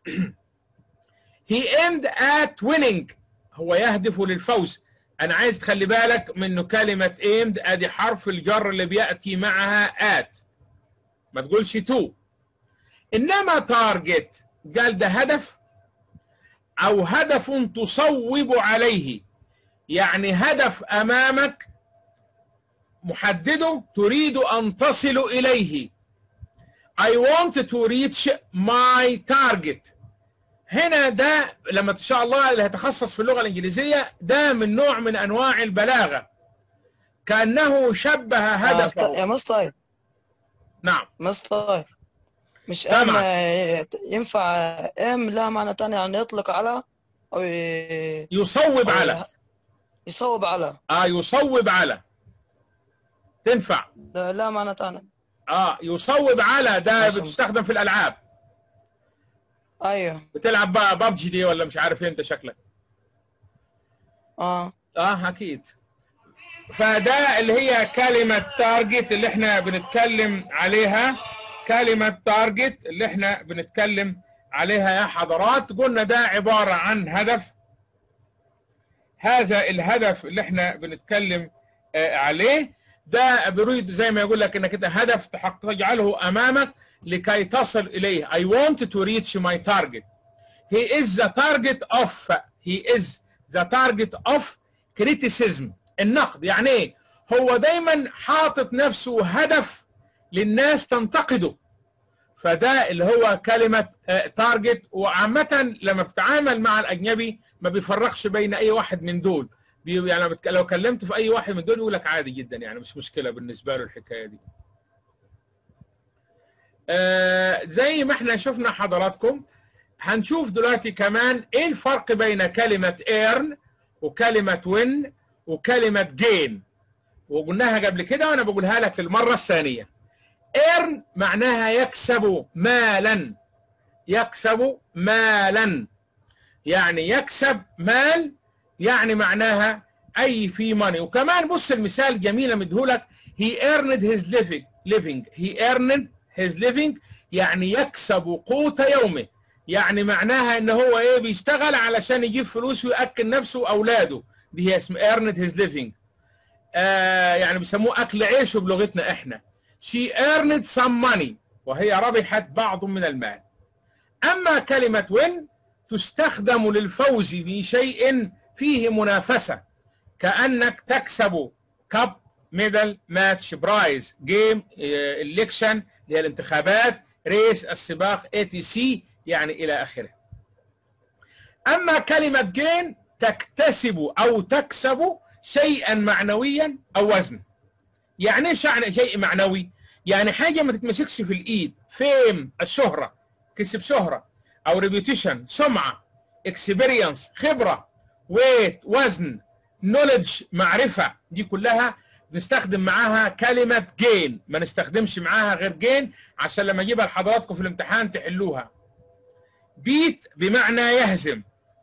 he aimed at winning هو يهدف للفوز انا عايز تخلي بالك من انه كلمه aimed ادي حرف الجر اللي بياتي معها at ما تقولش to انما تارجت قال ده هدف او هدف تصوب عليه يعني هدف امامك محدده تريد ان تصل اليه I want to reach my target هنا ده لما ان شاء الله اللي هيتخصص في اللغه الانجليزيه ده من نوع من انواع البلاغه كانه شبه يا هدفه مصطفى نعم مصطفى مش لا ام معك. آه، ينفع ام لها معنى تاني يعني يطلق على او ي- يصوب أو على يصوب على اه يصوب على تنفع ده لا معنى تاني اه يصوب على ده ماشي. بتستخدم في الالعاب ايوه بتلعب بقى ببجي دي ولا مش عارف إيه انت شكلك اه اه اكيد فده اللي هي كلمة تارجت اللي احنا بنتكلم عليها كلمة تارجت اللي احنا بنتكلم عليها يا حضرات قلنا ده عبارة عن هدف هذا الهدف اللي احنا بنتكلم آه، عليه ده بيريد زي ما يقول لك انك انت هدف تحقق تجعله امامك لكي تصل اليه I want to reach my target he is the target of he is the target of criticism النقد يعني ايه هو دايما حاطط نفسه هدف للناس تنتقده فده اللي هو كلمة تارجت وعامة لما بتتعامل مع الأجنبي ما بيفرقش بين أي واحد من دول بي- يعني لو بتك- لو كلمت في أي واحد من دول يقول لك عادي جدا يعني مش مشكلة بالنسبة له الحكاية دي آه، زي ما احنا شفنا حضراتكم هنشوف دلوقتي كمان ايه الفرق بين كلمة earn وكلمة win وكلمة gain وقلناها قبل كده وانا بقولها لك للمرة الثانية earn معناها يكسب مالا يكسب مالا يعني يكسب مال يعني معناها اي في ماني وكمان بص المثال جميل مديهولك he earned his living living he earned his living يعني يكسب قوت يومه يعني معناها ان هو ايه بيشتغل علشان يجيب فلوس وياكل نفسه واولاده دي هي اسم earned his living آه يعني بيسموه اكل عيشه بلغتنا احنا she earned some money وهي ربحت بعض من المال اما كلمه win تستخدم للفوز بشيء فيه منافسه كانك تكسب كاب ميدل ماتش برايز جيم الكشن اللي هي الانتخابات ريس السباق اي تي سي يعني الى اخره اما كلمه جين تكتسب او تكسب شيئا معنويا او وزن يعني ايش يعني شيء معنوي يعني حاجه ما تتمسكش في الايد فيم الشهره كسب شهره او ريبيوتيشن سمعه اكسبيرينس خبره ويت وزن نولج معرفه دي كلها نستخدم معاها كلمه جين ما نستخدمش معاها غير جين عشان لما اجيبها لحضراتكم في الامتحان تحلوها بيت بمعنى يهزم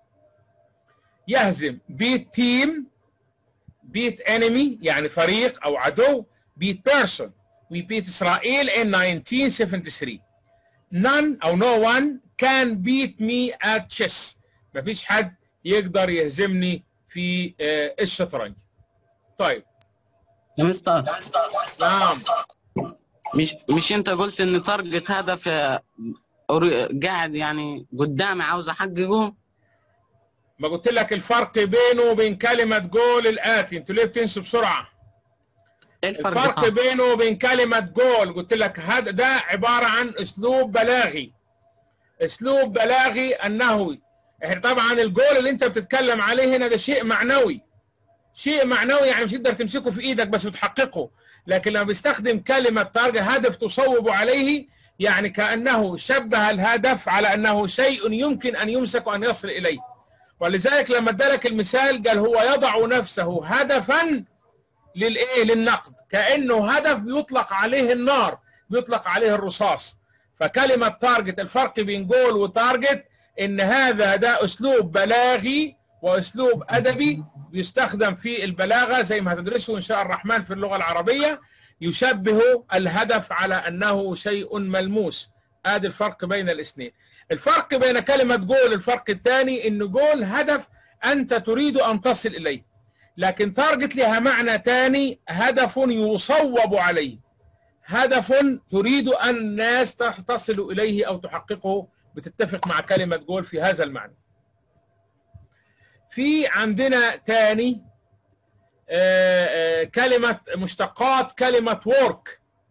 يهزم بيت تيم بيت انمي يعني فريق او عدو بيت بيرسون we beat اسرائيل in 1973 none او no one can beat me at chess مفيش حد يقدر يهزمني في آه، الشطرنج طيب يا مستر نعم مش مش انت قلت ان تارجت هدف آه، أوري- قاعد يعني قدامي عاوز احققه ما قلت لك الفرق بينه وبين كلمة جول الآتي انتوا ليه بتنسوا بسرعة ايه الفرق الفرق خاص؟ بينه وبين كلمة جول قلت لك هذا ده عبارة عن أسلوب بلاغي أسلوب بلاغي أنه احنا طبعا الجول اللي أنت بتتكلم عليه هنا ده شيء معنوي شيء معنوي يعني مش تقدر تمسكه في إيدك بس بتحققه لكن لما بيستخدم كلمة تارجت هدف تصوب عليه يعني كأنه شبه الهدف على أنه شيء يمكن أن يمسك وأن يصل إليه ولذلك لما ادالك المثال قال هو يضع نفسه هدفا للايه للنقد كانه هدف بيطلق عليه النار بيطلق عليه الرصاص فكلمه تارجت الفرق بين جول وتارجت ان هذا ده اسلوب بلاغي واسلوب ادبي بيستخدم في البلاغه زي ما هتدرسه ان شاء الرحمن في اللغه العربيه يشبه الهدف على انه شيء ملموس ادي الفرق بين الاثنين الفرق بين كلمه جول الفرق الثاني ان جول هدف انت تريد ان تصل اليه لكن تارجت لها معنى ثاني هدف يصوب عليه هدف تريد ان الناس تصل اليه او تحققه بتتفق مع كلمه جول في هذا المعنى في عندنا ثاني كلمه مشتقات كلمه work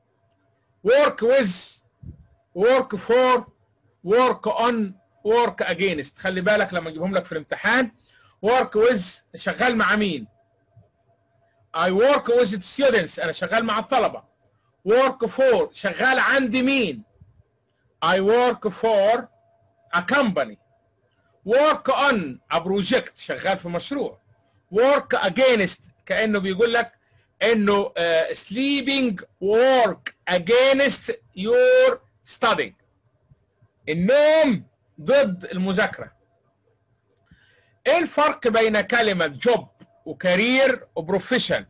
work with work for work on work against خلي بالك لما اجيبهم لك في الامتحان work with شغال مع مين I work with students أنا شغال مع الطلبة work for شغال عند مين I work for a company work on a project شغال في مشروع work against كأنه بيقول لك إنه uh, sleeping work against your studying النوم ضد المذاكرة ايه الفرق بين كلمة جوب وكارير وبروفيشن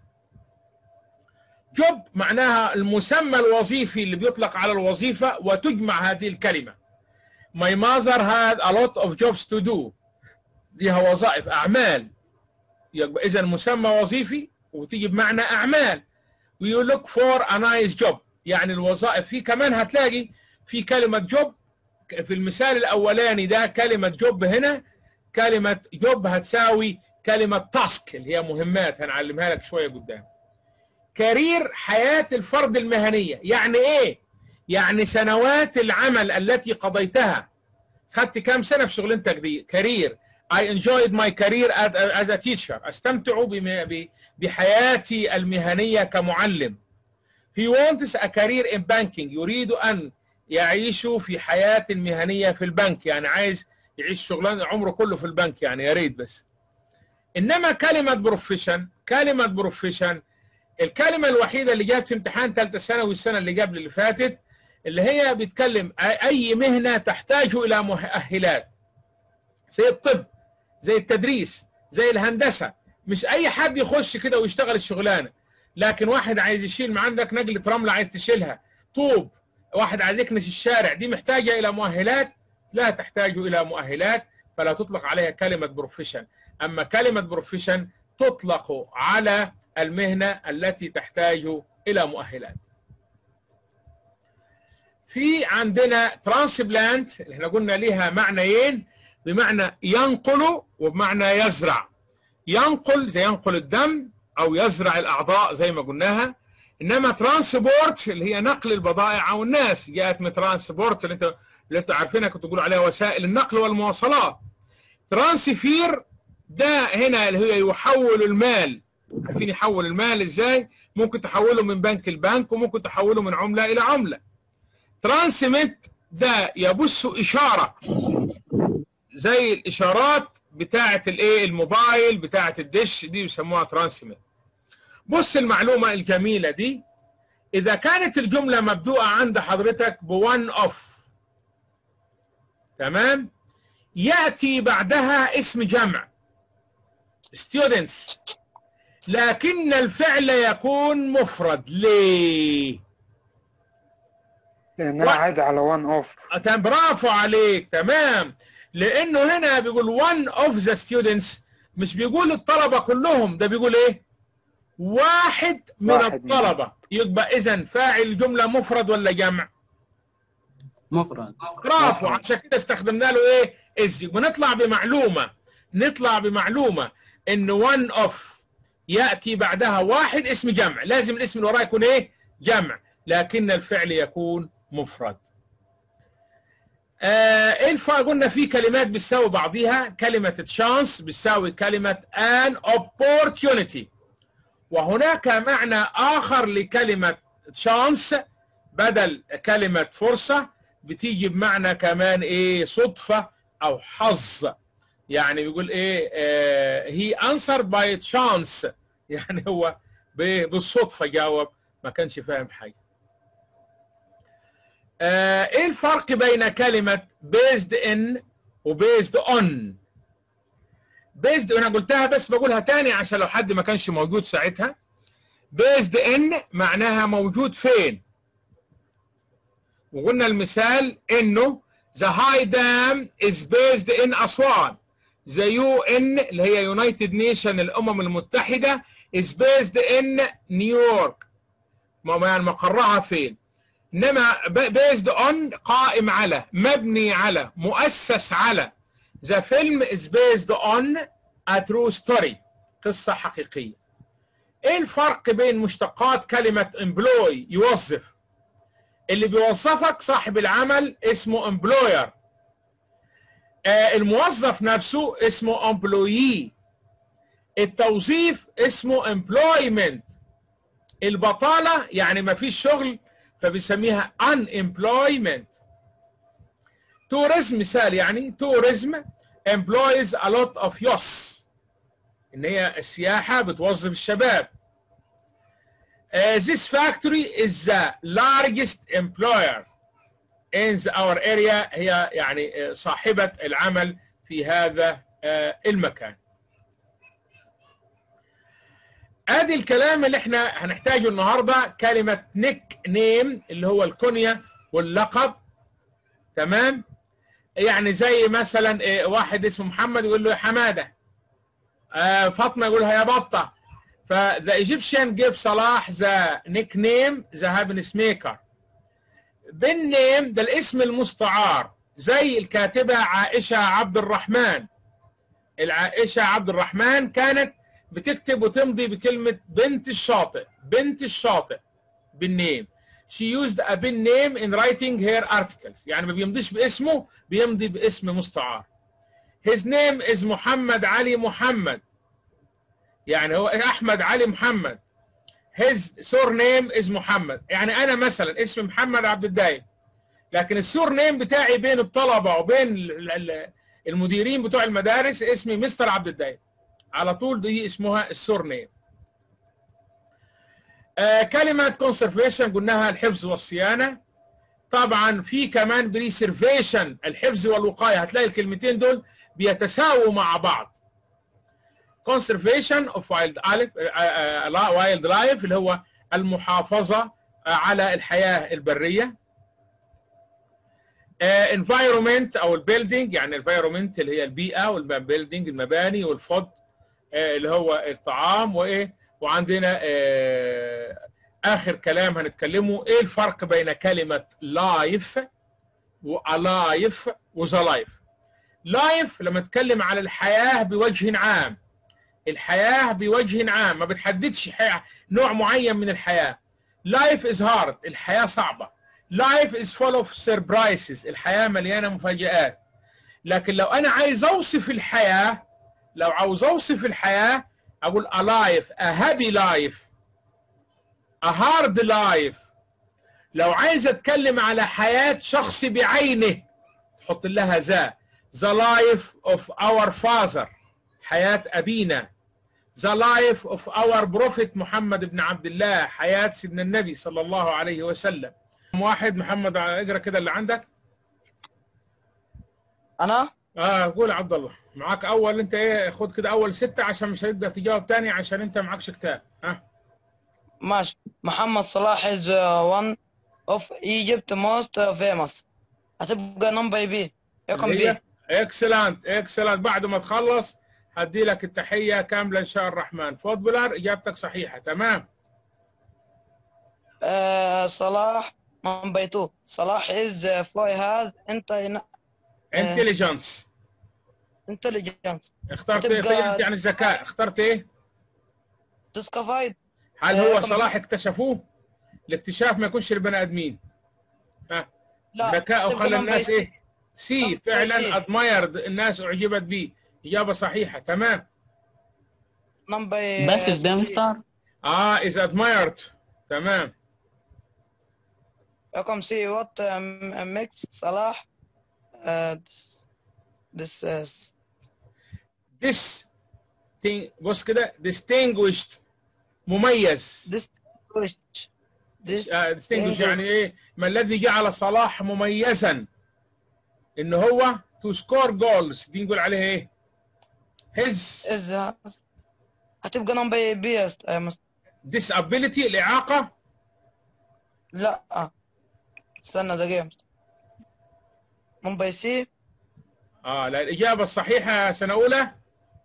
جوب معناها المسمى الوظيفي اللي بيطلق على الوظيفة وتجمع هذه الكلمة My mother had a lot of jobs to do ليها وظائف أعمال يبقى إذا مسمى وظيفي وتيجي بمعنى أعمال We look for a nice job يعني الوظائف في كمان هتلاقي في كلمة جوب في المثال الأولاني ده كلمة جوب هنا كلمة جوب هتساوي كلمة تاسك اللي هي مهمات هنعلمها لك شوية قدام كارير حياة الفرد المهنية يعني ايه يعني سنوات العمل التي قضيتها خدت كام سنة في شغلانتك دي كارير I enjoyed my career as a teacher استمتع بحياتي المهنية كمعلم He wants a career in banking يريد أن يعيش في حياة مهنية في البنك يعني عايز يعيش شغلان عمره كله في البنك يعني يا ريت بس انما كلمه بروفيشن كلمه بروفيشن الكلمه الوحيده اللي جابت امتحان ثالثه ثانوي السنه اللي قبل اللي فاتت اللي هي بتكلم اي مهنه تحتاج الى مؤهلات زي الطب زي التدريس زي الهندسه مش اي حد يخش كده ويشتغل الشغلانه لكن واحد عايز يشيل ما عندك نقله رمله عايز تشيلها طوب واحد عايز يكنس الشارع دي محتاجه الى مؤهلات لا تحتاج الى مؤهلات فلا تطلق عليها كلمه بروفيشن اما كلمه بروفيشن تطلق على المهنه التي تحتاج الى مؤهلات في عندنا ترانسبلانت اللي احنا قلنا ليها معنيين بمعنى ينقل وبمعنى يزرع ينقل زي ينقل الدم او يزرع الاعضاء زي ما قلناها انما ترانسبورت اللي هي نقل البضائع او الناس جاءت من ترانسبورت اللي انت اللي انتوا عارفينها كنت تقولوا عليها وسائل النقل والمواصلات ترانسفير ده هنا اللي هي يحول المال عارفين يحول المال ازاي ممكن تحوله من بنك لبنك وممكن تحوله من عمله الى عمله ترانسميت ده يبث اشاره زي الاشارات بتاعه الايه الموبايل بتاعه الدش دي بيسموها ترانسميت بص المعلومه الجميله دي اذا كانت الجمله مبدوءه عند حضرتك بوان اوف تمام ياتي بعدها اسم جمع students لكن الفعل يكون مفرد ليه لأنها عادة على one off برافو عليك تمام لانه هنا بيقول one of the students مش بيقول الطلبه كلهم ده بيقول ايه واحد من واحد من- الطلبة يبقى إذا فاعل الجملة مفرد ولا جمع؟ مفرد برافو عشان كده استخدمنا له ايه؟ از ونطلع بمعلومة نطلع بمعلومة ان one of يأتي بعدها واحد اسم جمع لازم الاسم اللي وراه يكون ايه؟ جمع لكن الفعل يكون مفرد آه ايه الفرق قلنا في كلمات بتساوي بعضيها كلمة تشانس بتساوي كلمة an opportunity وهناك معنى آخر لكلمة تشانس بدل كلمة فرصة بتيجي بمعنى كمان ايه صدفة او حظ يعني بيقول ايه هي انسر باي تشانس يعني هو ب- بالصدفة جاوب ما كانش فاهم حاجة آه، ايه الفرق بين كلمة based in و based on based انا قلتها بس بقولها تاني عشان لو حد ما كانش موجود ساعتها based in معناها موجود فين وقلنا المثال انه the high dam is based in أسوان the UN اللي هي United Nation الأمم المتحدة is based in نيويورك ما يعني مقرها فين انما ب- based on قائم على مبني على مؤسس على the film is based on a true story قصة حقيقية ايه الفرق بين مشتقات كلمة employ يوظف اللي بيوظفك صاحب العمل اسمه employer آه الموظف نفسه اسمه employee التوظيف اسمه employment البطالة يعني ما فيش شغل فبيسميها unemployment tourism مثال يعني tourism employs a lot of youth ان هي السياحة بتوظف الشباب Uh, this factory is the largest employer in the- our area هي يعني uh, صاحبة العمل في هذا uh, المكان ادي الكلام اللي احنا هنحتاجه النهارده كلمة نيك نيم اللي هو الكنية واللقب تمام يعني زي مثلا إيه، واحد اسمه محمد يقول له يا حمادة آه، فاطمة يقولها يا بطة فذا ايجيبشن جيف صلاح ذا نيك نيم ذا هابنس ميكر بالنيم ده الاسم المستعار زي الكاتبة عائشة عبد الرحمن العائشة عبد الرحمن كانت بتكتب وتمضي بكلمة بنت الشاطئ بنت الشاطئ بالنيم she used a pen name in writing her articles يعني ما بيمضيش باسمه بيمضي باسم مستعار his name is محمد علي محمد يعني هو احمد علي محمد his surname is محمد يعني انا مثلا اسمي محمد عبد الدايم لكن السور نيم بتاعي بين الطلبه وبين ال- ال- المديرين بتوع المدارس اسمي مستر عبد الدايم على طول دي اسمها السور نيم آه كلمه كونسرفيشن قلناها الحفظ والصيانه طبعا في كمان بريسرفيشن الحفظ والوقايه هتلاقي الكلمتين دول بيتساووا مع بعض conservation of wild life wild life اللي هو المحافظة على الحياة البرية آه، environment أو البيلدينج يعني environment اللي هي البيئة والبيلدينج المباني والفود آه، اللي هو الطعام وإيه وعندنا آه، آخر كلام هنتكلمه إيه الفرق بين كلمة life وalive وذا لايف لايف لما نتكلم على الحياة بوجه عام الحياة بوجه عام ما بتحددش حي- نوع معين من الحياة life is hard الحياة صعبة life is full of surprises الحياة مليانة مفاجآت لكن لو أنا عايز أوصف الحياة لو عاوز أوصف الحياة أقول a life a happy life a hard life لو عايز أتكلم على حياة شخص بعينه تحط لها ذا the life of our father حياة أبينا the life of our prophet محمد بن عبد الله حياة سيدنا النبي صلى الله عليه وسلم واحد محمد اقرا كده اللي عندك انا اه قول يا عبد الله معاك اول انت ايه خد كده اول ستة عشان مش هتقدر تجاوب تاني عشان انت معكش كتاب ها ماشي محمد صلاح is uh, one of Egypt most uh, famous هتبقى نمبر بي رقم اللي بي هي اكسلنت اكسلنت بعد ما تخلص هدي لك التحيه كامله ان شاء الرحمن فوتبولار اجابتك صحيحه تمام آه صلاح من بيتو صلاح is fly has انتليجنس intelligence اخترت هتبقى- ايه يعني الذكاء اخترت ايه discovered هل آه، هو كم- صلاح اكتشفوه الاكتشاف ما يكونش للبني ادمين ها لا ذكاءه هتبقى خلى number الناس C. ايه سي number فعلا C. ادمايرد الناس اعجبت به اجابه صحيحه تمام number بس في ده مستر اه is admired تمام رقم سي what um, makes صلاح uh, this, this uh, this thing بص كده distinguished مميز distinguished this آه distinguished يعني ايه ما الذي جعل صلاح مميزا ان هو to score goals دي نقول عليه ايه his is uh, هتبقى number B يا است- يا مست- disability الاعاقه لا آه. استنى دقيقة number C اه لا الاجابه الصحيحه سنه اولى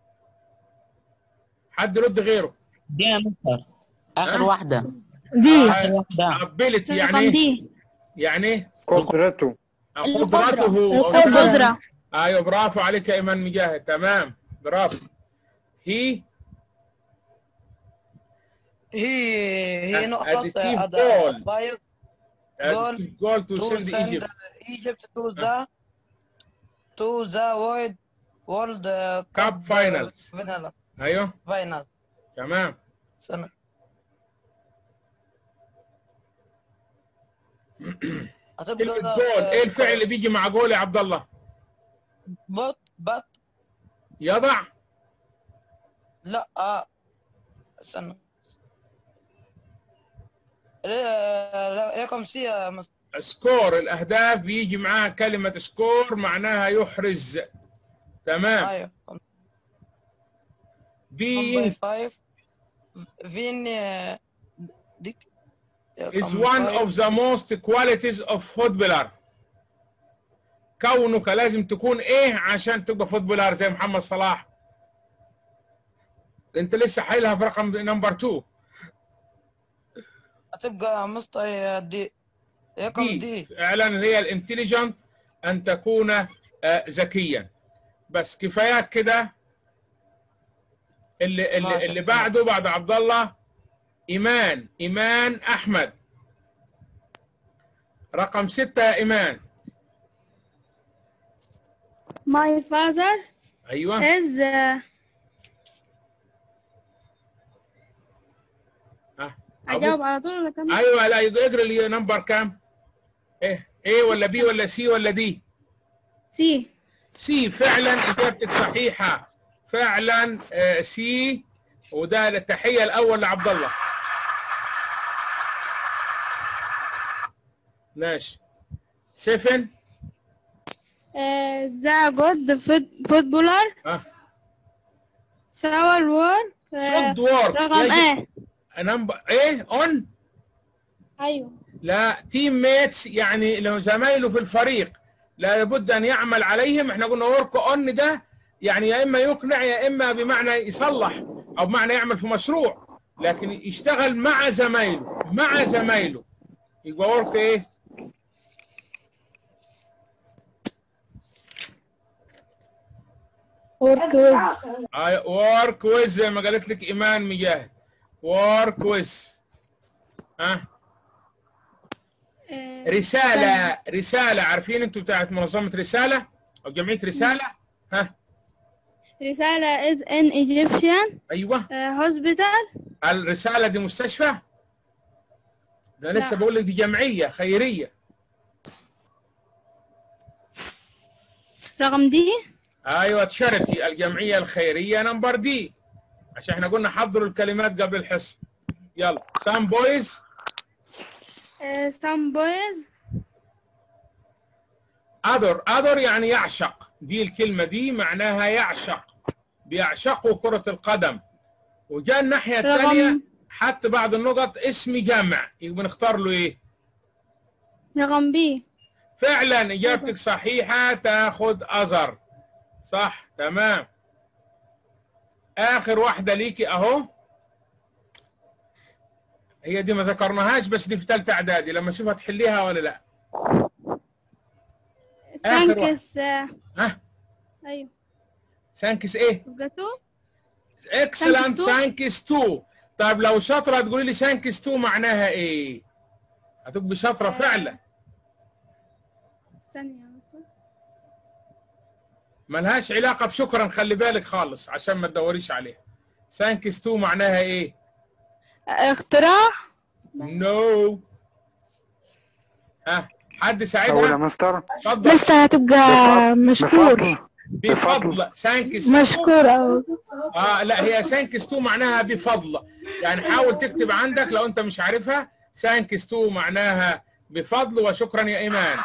حد يرد غيره دي يا مستر اخر ها؟ واحدة دي اخر واحدة ability يعني رقم ايه دي يعني ايه قدرته قدرته القدرة ايوه برافو عليك يا ايمان مجاهد تمام برافو هي هي هي Uh, نقطة additive uh, goal. advice Goal جول تو to سند send ايجيبت Egypt to the to the world world uh, Cup final. final ايوه final تمام سنة هتبقى كلمة جول ايه الفعل اللي بيجي مع جول يا عبد الله؟ بط بط يضع لا آه. استنى ر- رقم سي يا مس- سكور الاهداف بيجي معاها كلمة سكور معناها يحرز تمام ايوه being 5 فين آه، ديك is رقم one five. of the most qualities of footballer كونك لازم تكون ايه عشان تبقى فوتبولار زي محمد صلاح انت لسه حايلها في رقم نمبر 2 هتبقى مستر دي رقم دي دي فعلا هي الانتليجنت ان تكون آه، ذكيا بس كفايات كده اللي اللي, ماشي. اللي بعده بعد عبد الله ايمان ايمان احمد رقم ستة يا ايمان My father ايوه is uh, آه. أجاوب على طول ولا كم؟ ايوه لا اقرا لي نمبر كام ايه ايه ولا بي ولا سي ولا دي سي سي فعلا اجابتك صحيحه فعلا آه، سي وده التحيه الاول لعبد الله ماشي سيفن ذا جود فوتبولر ها شاور وور شود وورك رقم ايه نمبر ايه اون ايوه لا تيم ميتس يعني لو زمايله في الفريق لابد ان يعمل عليهم احنا قلنا ورك اون ده يعني يا اما يقنع يا اما بمعنى يصلح او بمعنى يعمل في مشروع لكن يشتغل مع زمايله مع زمايله يبقى ورك ايه ورك ويز ورك ويز زي ما قالت لك ايمان مجاهد ورك ويز ها رساله رساله عارفين انتوا بتاعت منظمه رساله او جمعيه رساله ها رسالة is in Egyptian ايوه uh, hospital الرسالة دي مستشفى؟ ده لسه لا. بقول لك دي جمعية خيرية رقم دي ايوه تشاريتي الجمعية الخيرية نمبر دي عشان احنا قلنا حضروا الكلمات قبل الحصة يلا سام بويز uh, some boys اذر اذر يعني يعشق دي الكلمة دي معناها يعشق بيعشقوا كرة القدم وجاء الناحية الثانية رقم حتى بعض النقط اسم جمع يبقى نختار له ايه؟ رقم بي فعلا اجابتك صحيحه تاخذ ازر صح تمام اخر واحده ليكي اهو هي دي ما ذكرناهاش بس دي في ثالثه اعدادي لما اشوفها تحليها ولا لا آخر واحد. سانكس آه، ها ايوه سانكس ايه جاتو اكسلنت تو. سانكس تو طيب لو شاطره تقولي لي سانكس تو معناها ايه هتبقي شاطره فعلا ثانية بس. ملهاش علاقه بشكرا خلي بالك خالص عشان ما تدوريش عليها سانكس تو معناها ايه اختراع نو ها حد أقول يا ساعدها مستر اتفضل لسه هتبقى مشكور بفضل بفضل سانكس مشكور او اه لا هي سانكس تو معناها بفضل يعني حاول تكتب عندك لو انت مش عارفها سانكس تو معناها بفضل وشكرا يا ايمان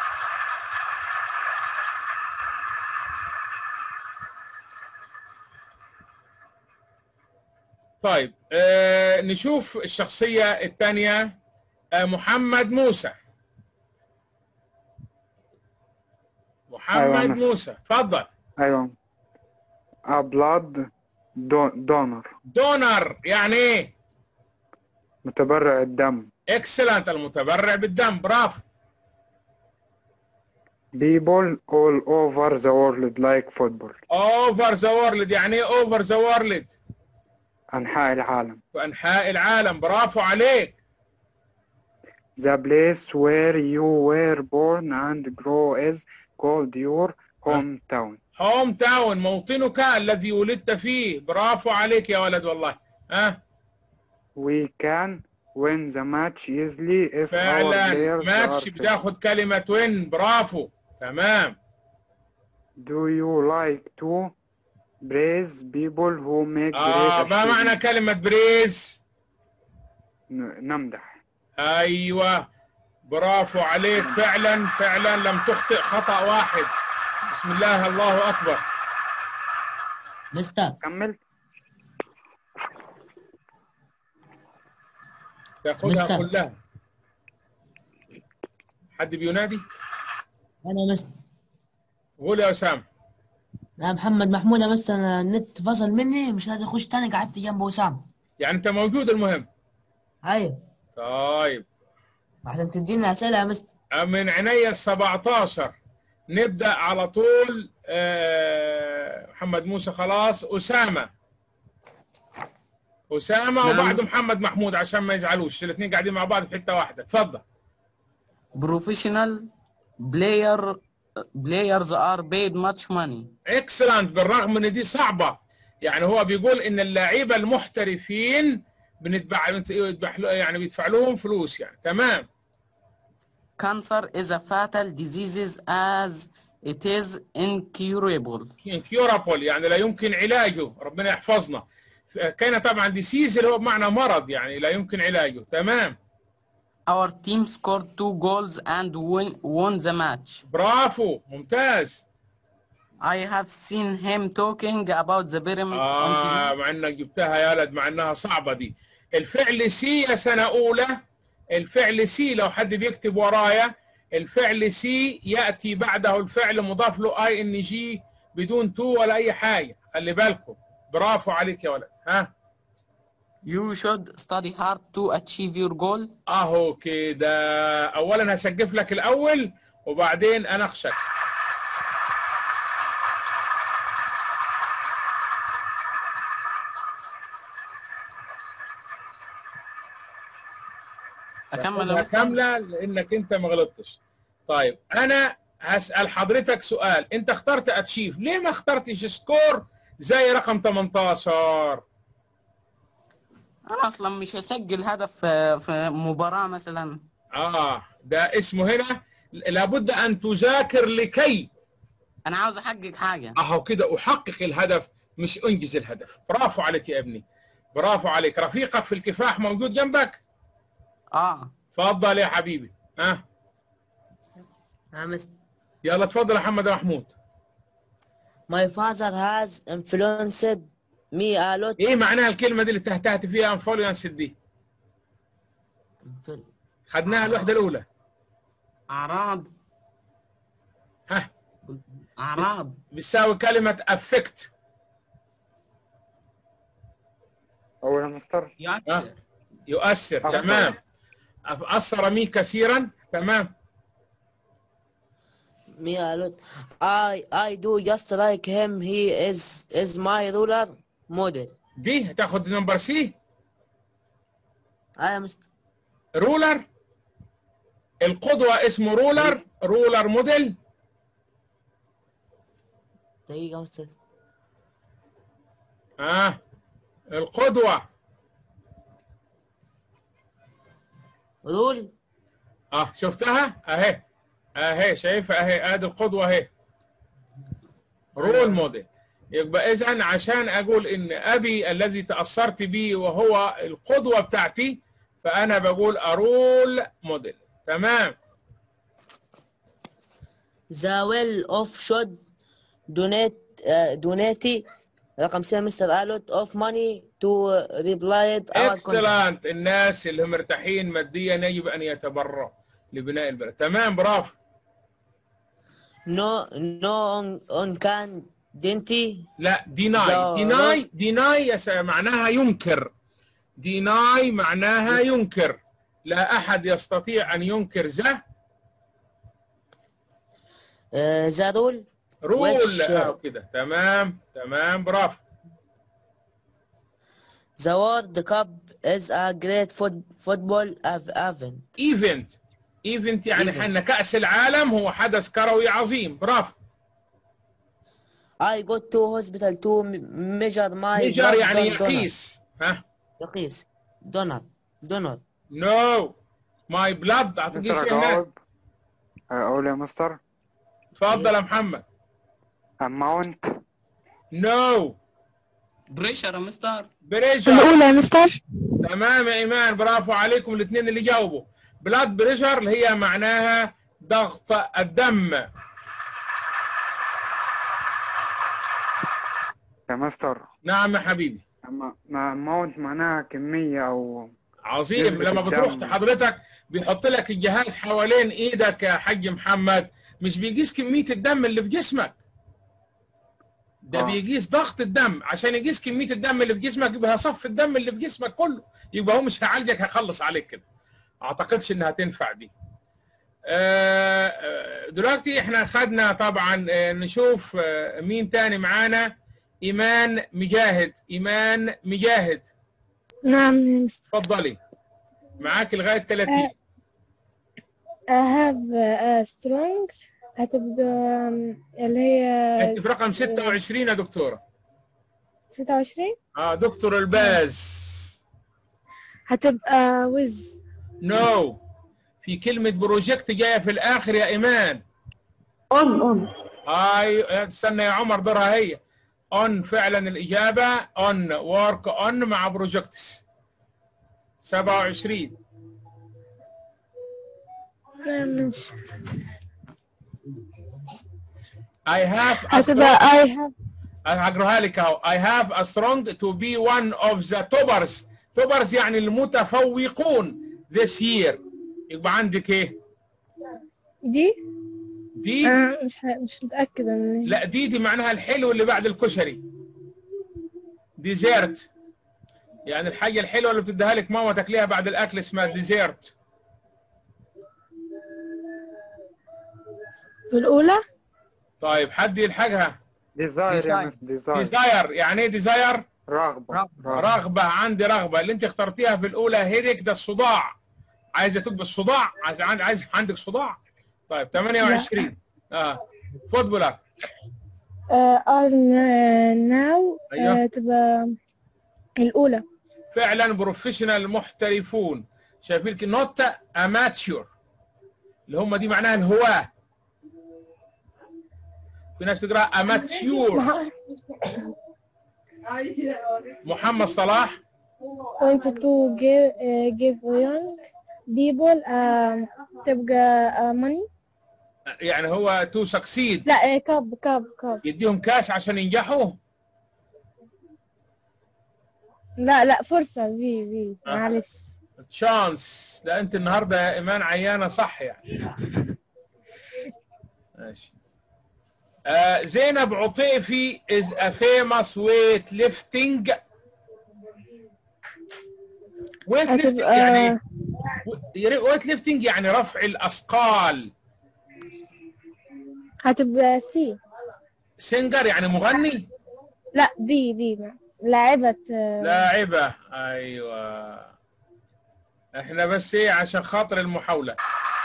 طيب آه نشوف الشخصية الثانية آه محمد موسى محمد مستر. موسى تفضل أيوة A blood do- donor دونر يعني ايه متبرع الدم اكسلنت المتبرع بالدم برافو People all over the world like football اوفر ذا وورلد يعني ايه اوفر ذا وورلد أنحاء العالم في انحاء العالم برافو عليك The place where you were born and grow is called your hometown هوم تاون موطنك الذي ولدت فيه برافو عليك يا ولد والله ها We can win the match easily if our فعلا players ماتش are fit. بتاخد كلمة وين برافو تمام Do you like to praise people who make آه great ما معنى achievements? كلمة بريز ن- نمدح ايوه برافو عليك فعلا فعلا لم تخطئ خطأ واحد بسم الله الله اكبر مستر كمل تاخذها مستر. كلها حد بينادي انا مستر قول يا اسامه انا محمد محمود يا مستر أنا النت فصل مني مش قادر اخش تاني قعدت جنب وسام يعني انت موجود المهم ايوه طيب عشان تدينا اسئله يا مستر من عينيا ال 17 نبدا على طول آه، محمد موسى خلاص اسامه اسامه نعم. وبعده محمد محمود عشان ما يزعلوش الاثنين قاعدين مع بعض في حته واحده اتفضل بروفيشنال بلاير بلايرز ار بيد ماتش ماني اكسلنت بالرغم ان دي صعبه يعني هو بيقول ان اللعيبه المحترفين بندفع بندفع- يعني بيدفع لهم فلوس يعني تمام Cancer is a fatal disease as it is incurable. كيورابول يعني لا يمكن علاجه ربنا يحفظنا كان طبعا ديسيز اللي هو بمعنى مرض يعني لا يمكن علاجه تمام Our team scored two goals and win, won the match. برافو ممتاز I have seen him talking about the pyramids on آه TV. مع انك جبتها يا ولد مع انها صعبه دي الفعل سي يا سنه اولى الفعل سي لو حد بيكتب ورايا الفعل سي ياتي بعده الفعل مضاف له اي ان جي بدون تو ولا اي حاجه خلي بالكم برافو عليك يا ولد ها You should study hard to achieve your goal. اهو كده اولا هسقف لك الاول وبعدين اناقشك أكمل يا خدها مستر؟ كامله لانك انت ما غلطتش طيب انا هسال حضرتك سؤال انت اخترت اتشيف ليه ما اخترتش سكور زي رقم 18 أنا أصلا مش هسجل هدف في, في مباراة مثلا. اه ده اسمه هنا لابد ان تذاكر لكي أنا عاوز أحقق حاجة. اهو كده احقق الهدف مش انجز الهدف برافو عليك يا ابني برافو عليك رفيقك في الكفاح موجود جنبك آه تفضل يا حبيبي ها يا مستر يلا تفضل يا محمد يا محمود My father has influenced me a lot ايه معناها الكلمه دي اللي تهتهت فيها انفلونس دي خدناها الوحده الاولى أعراض ها أعراض بتساوي كلمه افكت أول يا مستر يؤثر يؤثر أثر. تمام أثر مي كثيرا تمام Me a lot. I I do just like him. He is is my ruler model. بي تاخد نمبر سي I am رولر القدوة اسمه رولر رولر موديل دقيقة مستر اه القدوة رول اه شفتها اهي اهي شايفها اهي ادي القدوة اهي رول موديل يبقى اذا عشان اقول ان ابي الذي تاثرت به وهو القدوه بتاعتي فانا بقول ارول موديل تمام The will of should donate uh, donate رقم سي مستر الوت of money to reply our country. اكسلنت الناس اللي هم مرتاحين ماديا يجب ان يتبرعوا لبناء البلد تمام برافو No no on, on can denti لا ديناي لا. ديناي ديناي يس- معناها ينكر ديناي معناها ينكر لا احد يستطيع ان ينكر ذا uh, the rule رول Which- آه كده تمام تمام برافو the World Cup is a great foot, football ev- event. ايفنت ايفنت يعني Event. حنا كاس العالم هو حدث كروي عظيم برافو I go to hospital to m- measure my ميجر blood يعني don- donor. يقيس ها يقيس دونر دونر نو ماي بلاد اعطيك مستر شيء هناك أجاوب أقول يا مستر تفضل يا محمد amount نو بريشر يا مستر بريشر الأولى يا مستر تمام يا ايمان برافو عليكم الاثنين اللي جاوبوا بلاد بريشر اللي هي معناها ضغط الدم يا مستر نعم يا حبيبي أما ما amount معناها كمية أو عظيم نسبة لما بتروح الدم. حضرتك بيحط لك الجهاز حوالين ايدك يا حاج محمد مش بيقيس كميه الدم اللي في جسمك ده آه. بيقيس ضغط الدم عشان يقيس كميه الدم اللي في جسمك يبقى صف الدم اللي في جسمك كله يبقى هو مش هيعالجك هيخلص عليك كده اعتقدش انها تنفع دي آه، آه، دلوقتي احنا خدنا طبعا آه، نشوف آه، مين تاني معانا ايمان مجاهد ايمان مجاهد نعم يا مستر اتفضلي معاك لغايه 30 I have a strong هتبقى اللي هي انت في رقم 26 يا دكتوره 26 اه دكتور الباز هتبقى with نو no. في كلمه بروجكت جايه في الاخر يا ايمان اون اون اي استنى يا عمر دورها هي اون فعلا الاجابه اون ورك اون مع بروجكتس 27 لا، مش I have a هتبقى strong I have هقراها لك اهو I have a strong to be one of the toppers toppers يعني المتفوقون this year يبقى عندك ايه؟ دي دي أنا مش ه- مش متأكدة من لا دي دي معناها الحلو اللي بعد الكشري ديزيرت يعني الحاجة الحلوة اللي بتديها لك ماما تاكليها بعد الأكل اسمها ديزيرت الأولى طيب حد يلحقها ديزاير يا Desire. مستر ديزاير ديزاير يعني ايه ديزاير؟ رغبة رغبة. رغبة عندي رغبة اللي انت اخترتيها في الأولى هيدك ده الصداع عايزة تبقى الصداع عايز عند- عايز عندك صداع طيب 28 اه فوتبولر uh, are now أيوه. uh, تبقى الأولى فعلا بروفيشنال محترفون شايفين نوت اماتشور اللي هم دي معناها الهواة في ناس تقرا اماتشور محمد صلاح want to give uh, give young people um, تبقى uh, money يعني هو تو سكسيد لا uh, كاب كاب كاب يديهم كاس عشان ينجحوا لا لا فرصة في في آه. معلش تشانس لا انت النهارده يا ايمان عيانه صح يعني ماشي آه زينب عطيفي is a famous weight lifting ويت ليفتنج هتبقى يعني ايه ويت ليفتنج يعني رفع الاثقال هتبقى سي سينجر يعني مغني لا بي بي لاعبة آه، لاعبة ايوه احنا بس ايه عشان خاطر المحاولة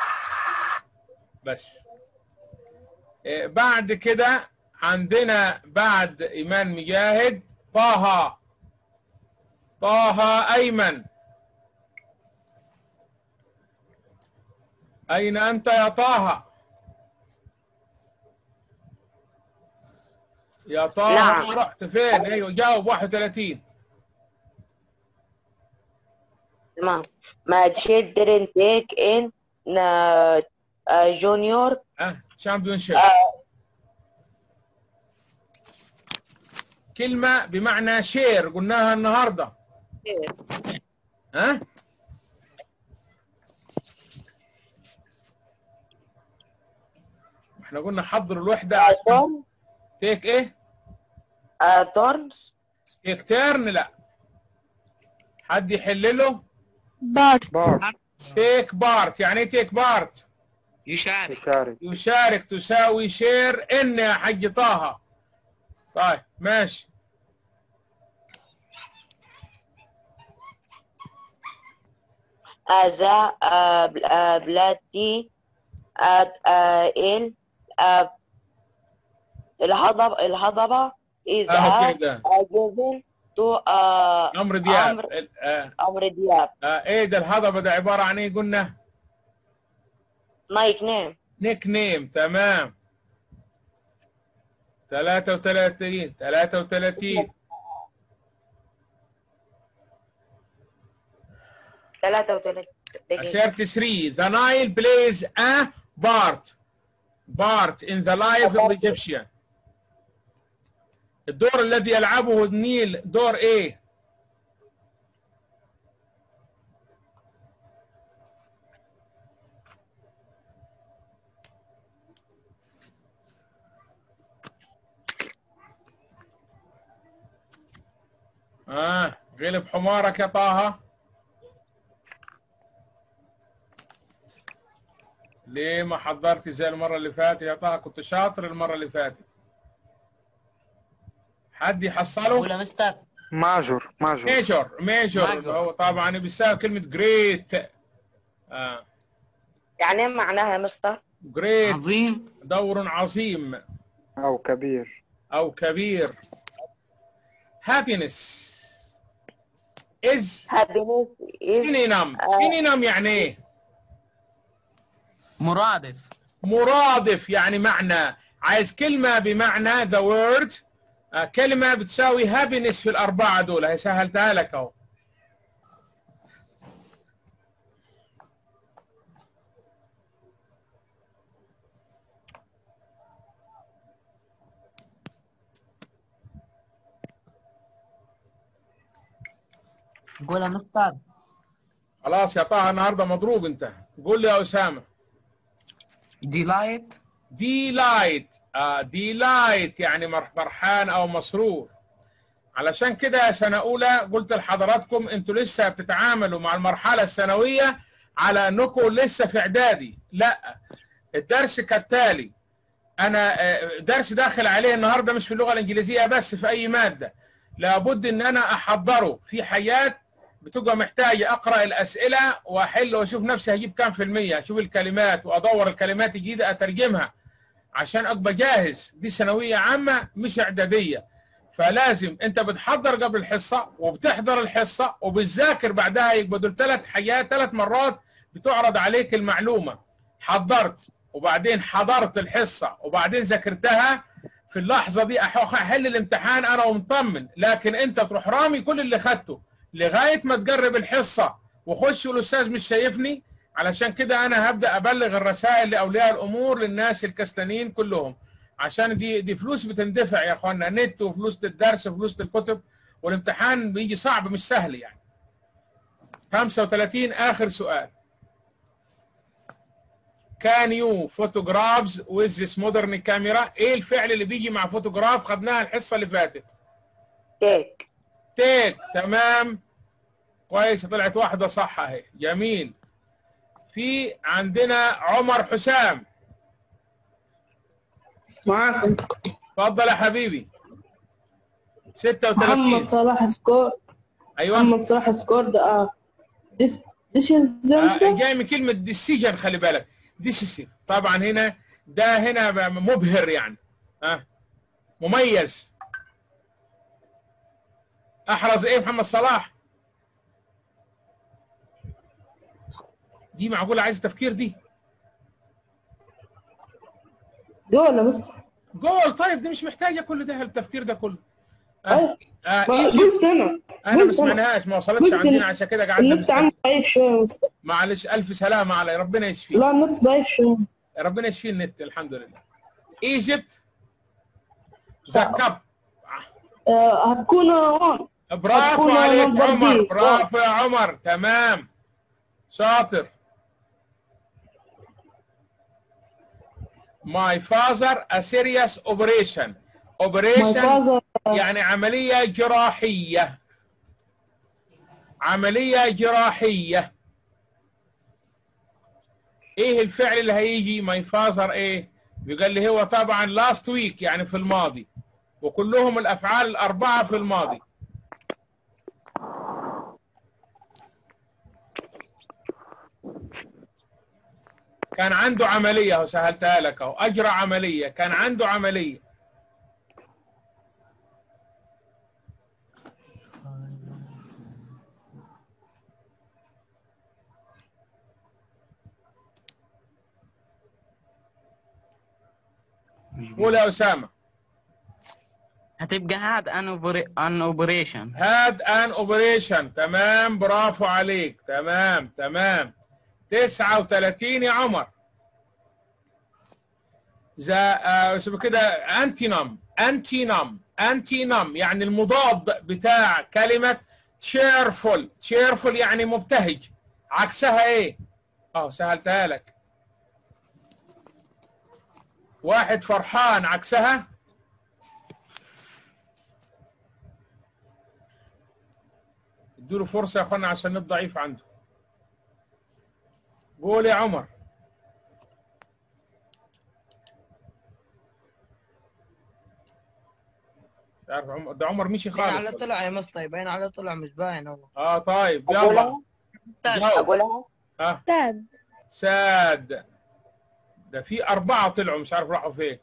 بس إيه بعد كده عندنا بعد ايمان مجاهد طه طه ايمن اين انت يا طه يا طه نعم. رحت فين ايوه جاوب 31 تمام my child didn't take in uh, uh, junior اه شامبيون شيب كلمة بمعنى شير قلناها النهاردة ها احنا قلنا حضر الوحدة عشان turns تيك ايه uh, turns تيك تيرن لا حد يحل له بارت بارت تيك بارت يعني ايه تيك بارت يشارك يشارك يشارك تساوي شير ان يا حج طه طيب ماشي as a uh, bl- uh, bloody at uh, in uh, الهضبة الهضبة is اهو a, كده a given to uh, عمرو دياب عمرو ال- آه. عمرو دياب آه. ايه ده الهضبه ده عباره عن ايه قلنا نايك نيم نيك نيم تمام 33 33 33 33 the Nile plays a part part in the life of Egyptian الدور الذي يلعبه النيل دور ايه اه غلب حمارك يا طه ليه ما حضرتي زي المرة اللي فاتت يا طه كنت شاطر المرة اللي فاتت حد يحصله قول يا مستر ماجور ماجور ميجور ميجور ماجور. هو طبعا بيساوي كلمة جريت آه. يعني ايه معناها يا مستر؟ جريت عظيم دور عظيم أو كبير أو كبير happiness is happiness is synonym synonym يعني ايه مرادف مرادف يعني معنى عايز كلمة بمعنى the word آه، كلمة بتساوي happiness في الأربعة دول هي سهلتها لك أهو قول يا مستر خلاص يا طه النهارده مضروب أنت قول لي يا أسامة ديلايت ديلايت آه ديلايت يعني مر- فرحان او مسرور علشان كده يا سنه اولى قلت لحضراتكم انتوا لسه بتتعاملوا مع المرحله الثانويه على انكم لسه في اعدادي لا الدرس كالتالي انا آه، درس داخل عليه النهارده مش في اللغه الانجليزيه بس في اي ماده لابد ان انا احضره في حاجات بتبقى محتاجه اقرا الاسئله واحل واشوف نفسي هجيب كام في الميه اشوف الكلمات وادور الكلمات الجديده اترجمها عشان ابقى جاهز دي ثانويه عامه مش اعداديه فلازم انت بتحضر قبل الحصه وبتحضر الحصه وبتذاكر بعدها يبقى دول ثلاث حاجات ثلاث مرات بتعرض عليك المعلومه حضرت وبعدين حضرت الحصه وبعدين ذاكرتها في اللحظه دي أح- احل الامتحان انا ومطمن لكن انت تروح رامي كل اللي خدته لغايه ما تجرب الحصه وخش والاستاذ مش شايفني علشان كده انا هبدا ابلغ الرسائل لاولياء الامور للناس الكسلانين كلهم عشان دي دي فلوس بتندفع يا اخوانا نت وفلوس الدرس وفلوس الكتب والامتحان بيجي صعب مش سهل يعني 35 اخر سؤال كان يو photographs with this modern camera ايه الفعل اللي بيجي مع فوتوغراف خدناها الحصه اللي فاتت take تيك تمام كويس طلعت واحده صح اهي جميل في عندنا عمر حسام معاك اتفضل يا حبيبي 36 محمد صلاح سكور ايوه محمد صلاح سكور ده اه this this is the آه، answer جاي من كلمه ديسيجن خلي بالك ديسيسيف طبعا هنا ده هنا ب- مبهر يعني ها آه. مميز احرز ايه محمد صلاح دي معقوله عايز تفكير دي جول يا مستر جول طيب دي مش محتاجه كل ده التفكير ده كله آه. أيوة. آه. ما إيجيبت. قلت انا انا ما قلت أنا. سمعناهاش ما وصلتش قلت عندنا إن- عشان كده قعدنا النت نتكلم. عندي ضعيف شوية يا مستر معلش الف سلامه علي ربنا يشفيك لا النت ضعيف شوية ربنا يشفي النت الحمد لله ايجيبت ذا كاب آه، هتكون وان برافو هتكون عليك نمبر عمر دي. برافو يا عمر تمام شاطر My father a serious operation My operation father يعني عملية جراحية عملية جراحية ايه الفعل اللي هيجي my father ايه بيقال لي هو طبعا last week يعني في الماضي وكلهم الافعال الاربعة في الماضي كان عنده عملية اهو سهلتها لك اهو اجرى عملية كان عنده عملية قول يا اسامه هتبقى هاد ان ان اوبريشن هاد ان اوبريشن تمام برافو عليك تمام تمام 39 يا عمر ذا آه، اسمه كده انتينم انتينم انتينم يعني المضاد بتاع كلمه cheerful cheerful يعني مبتهج عكسها ايه؟ اه سهلتها لك واحد فرحان عكسها ادوا له فرصه يا اخوانا عشان النت ضعيف عنده قول يا عمر تعرف عمر ده عمر مشي باين على خالص طلع يا مستر باين على طلع مش باين هو اه طيب يلا جاوب أقولها ها ساد ساد ده في أربعة طلعوا مش عارف راحوا فين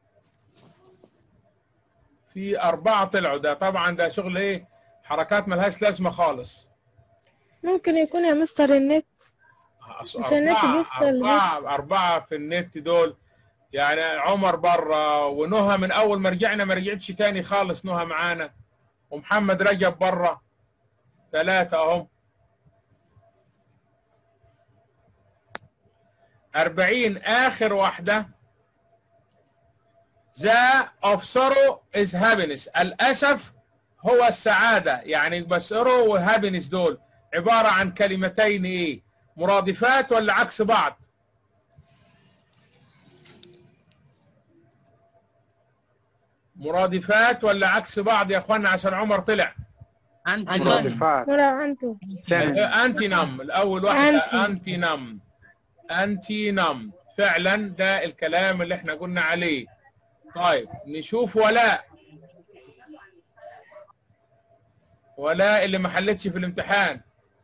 في أربعة طلعوا ده طبعا ده شغل إيه حركات ملهاش لازمة خالص ممكن يكون يا مستر النت أص- مش النت أربعة بيفصل أربعة أربعة في النت دول يعني عمر برا ونهى من أول ما رجعنا ما رجعتش تاني خالص نهى معانا ومحمد رجب برا ثلاثة أهم أربعين آخر واحدة The of sorrow is happiness الأسف هو السعادة يعني بس sorrow وهابينس دول عبارة عن كلمتين إيه مرادفات ولا عكس بعض مرادفات ولا عكس بعض يا اخوانا عشان عمر طلع انت مرادفات ولا أنتو سنة انتينم الاول واحده أنتي. انتينم انتينم فعلا ده الكلام اللي احنا قلنا عليه طيب نشوف ولاء ولاء اللي ما حلتش في الامتحان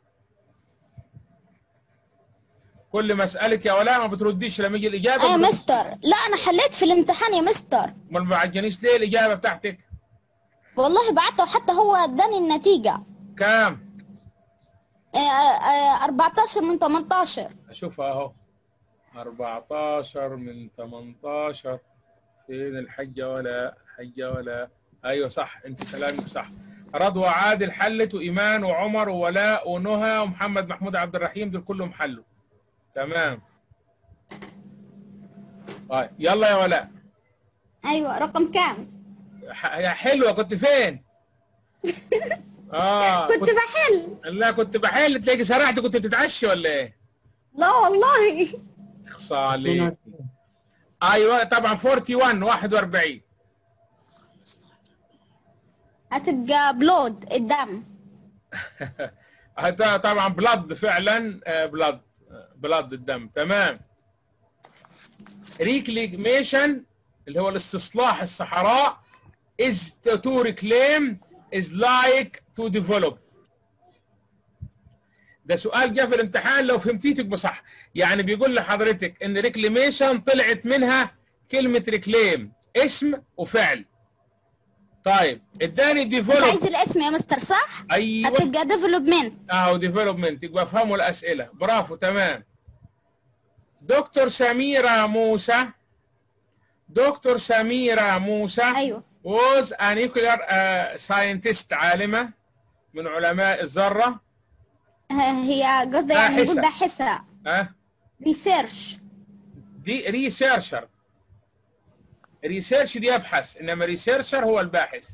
كل ما اسالك يا ولاء ما بترديش لما يجي الاجابه ايه بترد- مستر لا انا حليت في الامتحان يا مستر امال ما عجنيش ليه الاجابه بتاعتك والله بعته وحتى هو اداني النتيجة كام إيه، آه، آه، 14 من 18 اشوفها اهو 14 من 18 فين الحجة ولا حجة ولا ايوه صح انت كلامك صح رضوى عادل حلت وايمان وعمر وولاء ونهى ومحمد محمود عبد الرحيم دول كلهم حلوا تمام طيب يلا يا ولاء ايوه رقم كام ح- يا حلوه كنت فين اه كنت بحل لا كنت بحل تلاقي سرحت كنت بتتعشي ولا ايه لا والله اخصى عليك ايوه طبعا 41 41 هتبقى بلود الدم هذا طبعا بلاد فعلا بلاد بلاد الدم تمام ريكليميشن اللي هو الاستصلاح الصحراء is to reclaim is like to develop ده سؤال جاء في الامتحان لو فهمتيه تبقى صح يعني بيقول لحضرتك ان ريكليميشن طلعت منها كلمه ريكليم اسم وفعل طيب اداني انت ديفلوب عايز الاسم يا مستر صح؟ ايوه هتبقى ديفلوبمنت اهو ديفلوبمنت يبقى افهموا الاسئله برافو تمام دكتور سميرة موسى دكتور سميرة موسى ايوه was a nuclear uh, scientist عالمة من علماء الذرة هي قصدي يعني باحثة. نقول باحثة ها ريسيرش دي ريسيرشر ريسيرش دي يبحث انما ريسيرشر هو الباحث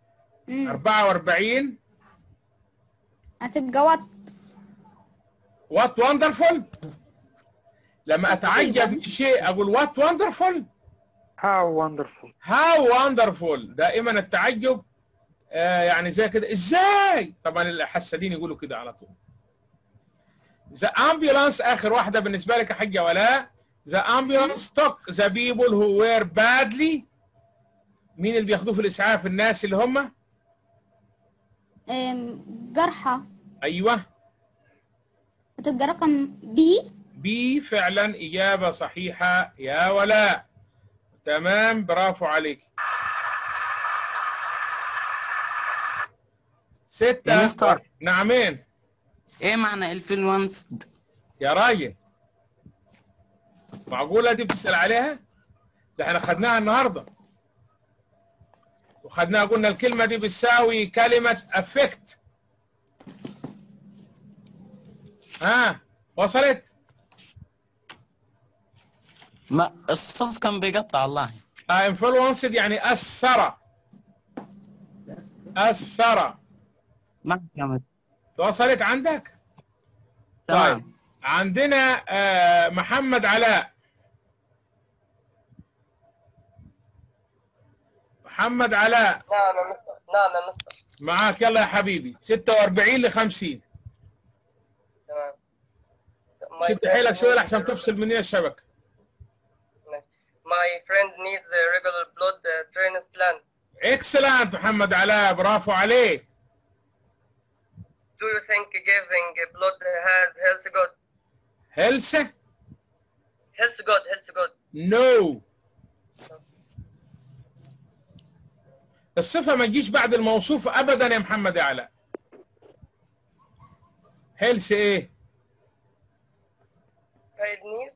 44 هتبقى وات وات وندرفول لما اتعجب من شيء اقول وات وندرفول How wonderful. هاو وندرفول دائما التعجب آه يعني زي كده ازاي طبعا الحسادين يقولوا كده على طول ذا امبيولانس اخر واحده بالنسبه لك يا حاجه ولاء ذا امبيولانس توك ذا بيبل هو وير بادلي مين اللي بياخدوه في الاسعاف الناس اللي هم أم، جرحى ايوه هتبقى رقم بي بي فعلا اجابه صحيحه يا ولاء تمام برافو عليك ستة يا مستر. نعمين ايه معنى الفلونس يا راجل معقولة دي بتسأل عليها؟ ده احنا خدناها النهاردة وخدناها قلنا الكلمة دي بتساوي كلمة افكت ها وصلت؟ ما الصوت كان بيقطع والله انفلونسد يعني أثر أثر ما كمل وصلت عندك؟ تمام طيب عندنا آه، محمد علاء محمد علاء نعم يا مستر نعم يا مستر معاك يلا يا حبيبي 46 ل 50 تمام شد حيلك شويه لحسن تفصل مني الشبكه My friend needs a regular blood uh, transplant. اكسلنت محمد علاء برافو عليك Do you think giving blood has health good? هيلث Health good, health good. نو الصفه ما تجيش بعد الموصوف ابدا يا محمد يا علاء هيلث ايه Child needs?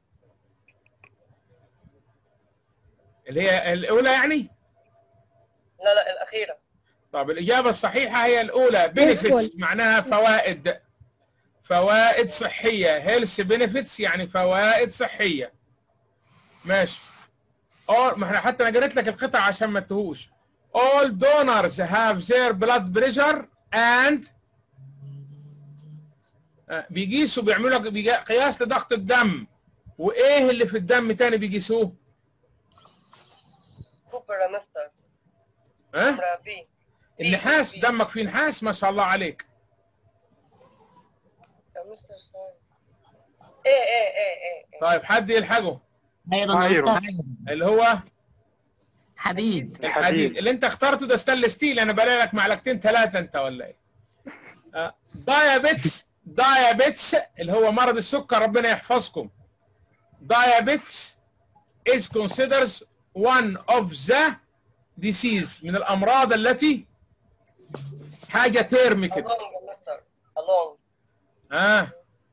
اللي هي الاولى يعني لا لا الأخيرة. طب الإجابة الصحيحة هي الأولى benefits معناها فوائد فوائد صحية health benefits يعني فوائد صحية ماشي all ما احنا حتى أنا قريت لك القطع عشان ما تهوش all donors have their blood pressure and آه، بيقيسوا بيعملوا لك بيجا- قياس لضغط الدم وايه اللي في الدم تاني بيقيسوه؟ كوبر يا مستر. ها؟ نمرة بي. النحاس دمك فيه نحاس ما شاء الله عليك يا مستر sorry. ايه ايه ايه ايه. طيب حد يلحقه ايضا يا ايرون. مستر اللي هو حديد الحديد اللي انت اخترته ده ستانلس ستيل انا بلاقي لك معلقتين ثلاثه انت ولا ايه؟ آه، دايابيتس دايابيتس اللي هو مرض السكر ربنا يحفظكم دايابيتس is considers one of the disease من الامراض التي حاجه ترم كده Along يا مستر. Along. ها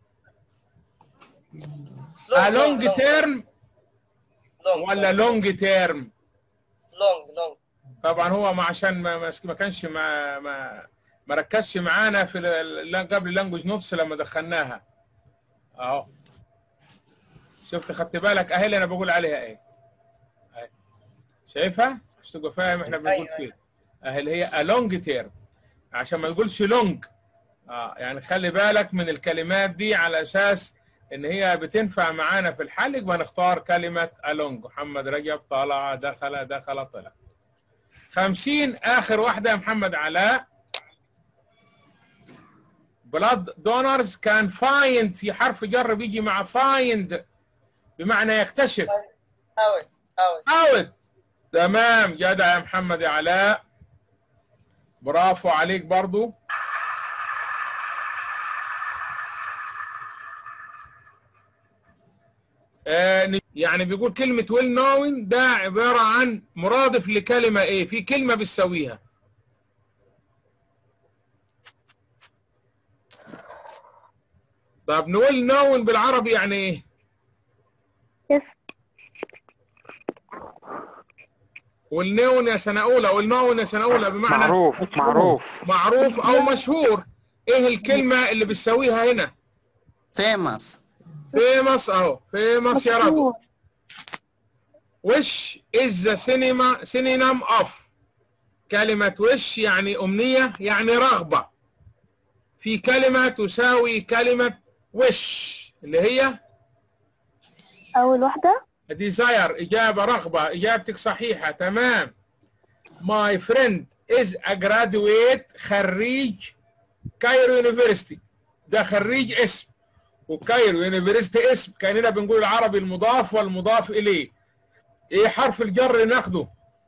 Long, لونج long, تيرم long, ولا long, لونج تيرم long, long. طبعا هو ما عشان ما ما ما كانش ما ما ما ركزش معانا في ال- ال- قبل اللانجوج نوتس لما دخلناها اهو شفت خدت بالك اهي اللي انا بقول عليها ايه أهي. شايفها عشان تبقى فاهم احنا بنقول أيوة. فيه اهي اللي هي لونج تيرم عشان ما نقولش لونج اه يعني خلي بالك من الكلمات دي على اساس ان هي بتنفع معانا في الحل يبقى نختار كلمه الونج محمد رجب طلع دخل دخل طلع 50 اخر واحده يا محمد علاء blood donors can find في حرف جر بيجي مع find بمعنى يكتشف out out out تمام جدع يا محمد يا علاء برافو عليك برضو آه، يعني بيقول كلمة well known ده عبارة عن مرادف لكلمة ايه في كلمة بتسويها طب نقول known بالعربي يعني ايه يس والنون يا سنة أولى والنون يا سنة أولى بمعنى معروف معروف معروف أو مشهور إيه الكلمة اللي بتسويها هنا famous famous أهو famous يا رب مشهور wish is the cinema synonym of كلمة wish يعني أمنية يعني رغبة في كلمة تساوي كلمة wish اللي هي أول واحدة desire إجابة رغبة إجابتك صحيحة تمام my friend is a graduate خريج كايرو يونيفرستي ده خريج اسم وكايرو يونيفرستي اسم كأننا بنقول العربي المضاف والمضاف إليه إيه حرف الجر اللي ناخده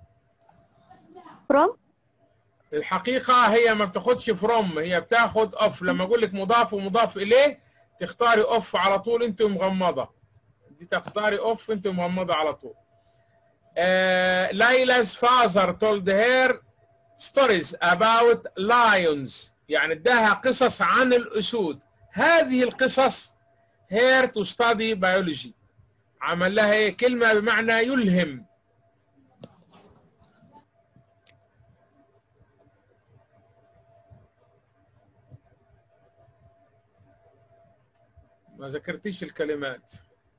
from الحقيقة هي ما بتاخدش فروم هي بتاخد اوف لما اقول لك مضاف ومضاف اليه تختاري اوف على طول انت مغمضة دي تختاري اوف انت مغمضة على طول آه ليلا's father told her stories about lions يعني اداها قصص عن الاسود هذه القصص here to study biology عمل لها ايه كلمة بمعنى يلهم ما ذكرتيش الكلمات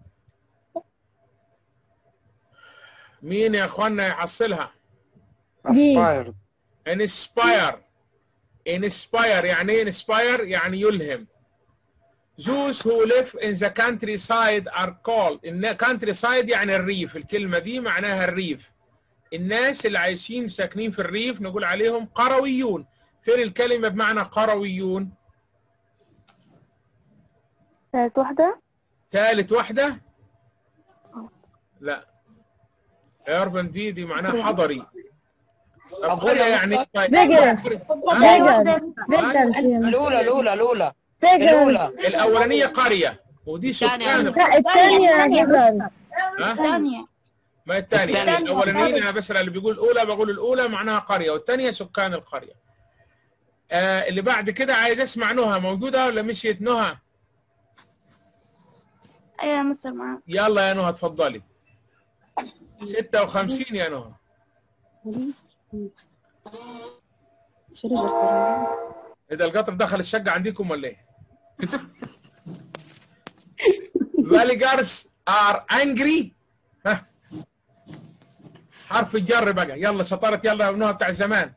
مين يا اخوانا يحصلها دي. aspired inspire inspire يعني ايه inspire يعني يلهم Those who live in the countryside are called إن countryside يعني الريف الكلمة دي معناها الريف الناس اللي عايشين ساكنين في الريف نقول عليهم قرويون فين الكلمة بمعنى قرويون تالت واحدة ثالث واحدة لا ايربن دي دي معناها حضري طب أقول قرية يا يعني مختار. طيب فيجرس ها؟ فيجرس فيجرس الأولى الأولى الأولى فيجرس الأولى الأولانية قرية ودي سكان لا الثانية فيجرس ها؟ ثانية ما الثانية الثانية. الأولانيين أنا بسأل اللي بيقول الأولى بقول الأولى معناها قرية والثانية سكان القرية آه اللي بعد كده عايز أسمع نهى موجودة ولا مشيت نهى؟ أيوة يا مستر معاك يلا يا نهى اتفضلي 56 يا نهى إذا القطر دخل الشقة عندكم ولا إيه؟ Villagers are angry ها حرف الجر بقى يلا شطارة يلا يا نهى بتاع زمان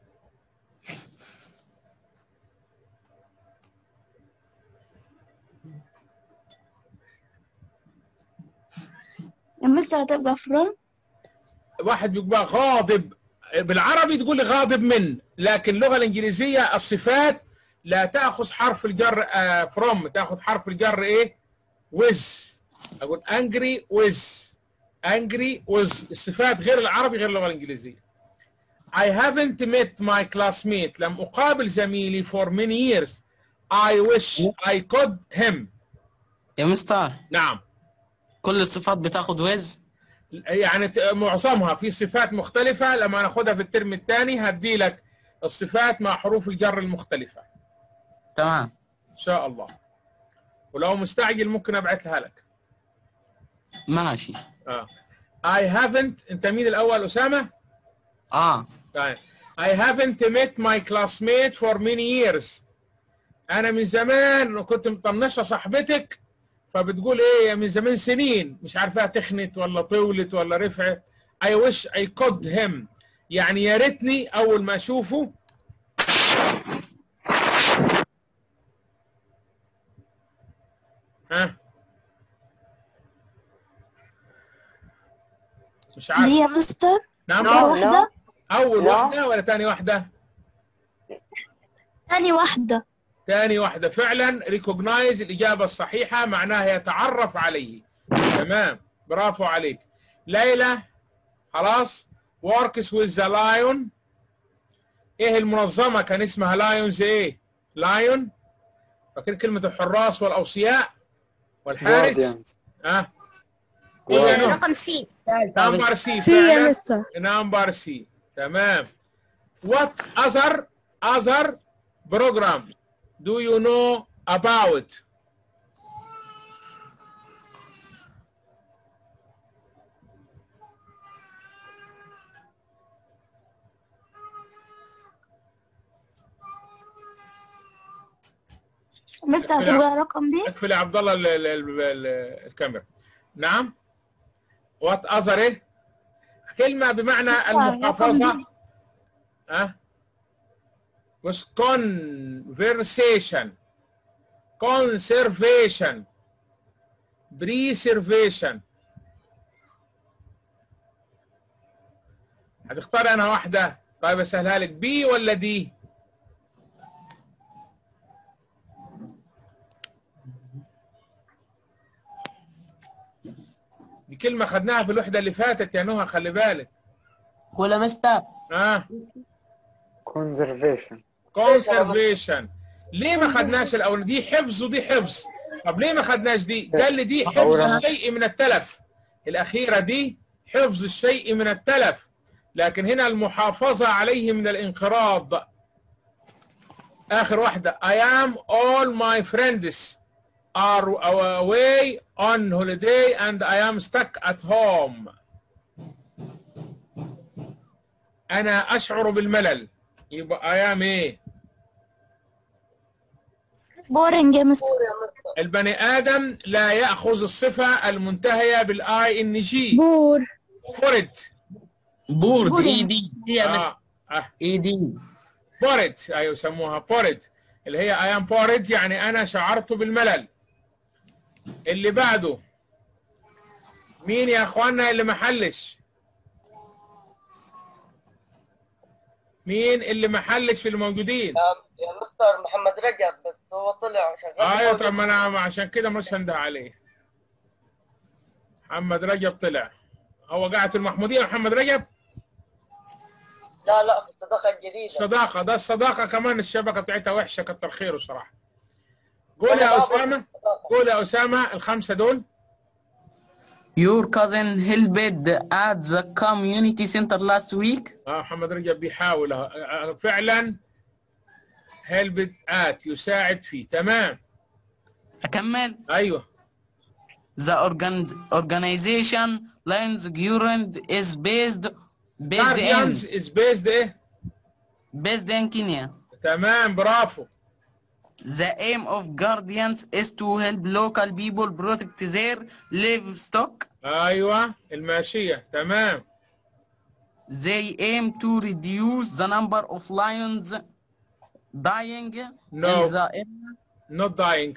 يا مستر هتبقى فروم واحد بيبقى غاضب بالعربي تقول لي غاضب من لكن اللغه الانجليزيه الصفات لا تاخذ حرف الجر فروم تاخذ حرف الجر ايه with اقول angry with angry with الصفات غير العربي غير اللغه الانجليزيه I haven't met my classmate لم اقابل زميلي for many years I wish I could him يا مستر نعم كل الصفات بتاخد وز يعني ت- معظمها في صفات مختلفة لما ناخدها في الترم الثاني هدي لك الصفات مع حروف الجر المختلفة تمام إن شاء الله ولو مستعجل ممكن أبعث لها لك ماشي آه. I haven't أنت مين الأول أسامة؟ اه طيب I haven't met my classmate for many years أنا من زمان كنت مطنشة صاحبتك فبتقول إيه من زمان سنين مش عارفة تخنت ولا طولت ولا رفعت I wish I could him يعني يا ريتني أول ما أشوفه ها مش عارف دي يا مستر نعم لا، واحدة أول لا. واحدة ولا تاني واحدة؟ ثاني واحدة تاني واحدة فعلا ريكوجنايز الإجابة الصحيحة معناها يتعرف عليه تمام برافو عليك ليلى خلاص works with the lion ايه المنظمة كان اسمها لايونز ايه لايون فاكر كلمة الحراس والأوصياء والحارس guardians اه قول يا نور. رقم سي نمبر سي سي يا فعلا مستر نمبر سي تمام what other other program do you know about مستر هتبقى رقم بي اقفل يا عبد الله ال- ال- ال- ال- الكاميرا نعم وات اذر ايه كلمه بمعنى المحافظه ها مش conversation conservation preservation هتختار انا واحده طيب اسهلها لك بي ولا دي دي كلمه خدناها في الوحده اللي فاتت يا نهى خلي بالك قول يا مستر ها conservation conservation ليه ما خدناش الاول دي حفظ ودي حفظ طب ليه ما خدناش دي قال لي دي حفظ الشيء من التلف الاخيره دي حفظ الشيء من التلف لكن هنا المحافظه عليه من الانقراض اخر واحده I am all my friends are away on holiday and I am stuck at home انا اشعر بالملل يبقى I am ايه بورنج يا مستر البني ادم لا ياخذ الصفه المنتهيه بالاي ان جي بور بورد بورد اي دي يا مستر اه اه اي دي بورد ايوه يسموها بورد اللي هي اي ام بورد يعني انا شعرت بالملل اللي بعده مين يا اخوانا اللي ما حلش مين اللي ما حلش في الموجودين يا يا مستر محمد رجب بس هو طلع شغال ايوه طب ما انا عشان كده مش هنده عليه محمد رجب طلع هو قاعد في المحموديه محمد رجب لا لا في الصداقة الجديدة صداقه ده الصداقه كمان الشبكه بتاعتها وحشه كتر خيره صراحه قول يا اسامه قول يا اسامه الخمسه دول Your cousin helped at the community center last week. اه محمد رجب بيحاول أهو. آه، آه، فعلا هيلبت ات يساعد فيه تمام أكمل. ايوه The organ organization Lions Gurand is based based جارديانز in از بيزد ايه based in Kenya. تمام برافو The aim of Guardians is to help local people protect their livestock. ايوه الماشيه تمام They aim to reduce the number of lions dying No. in the area, not dying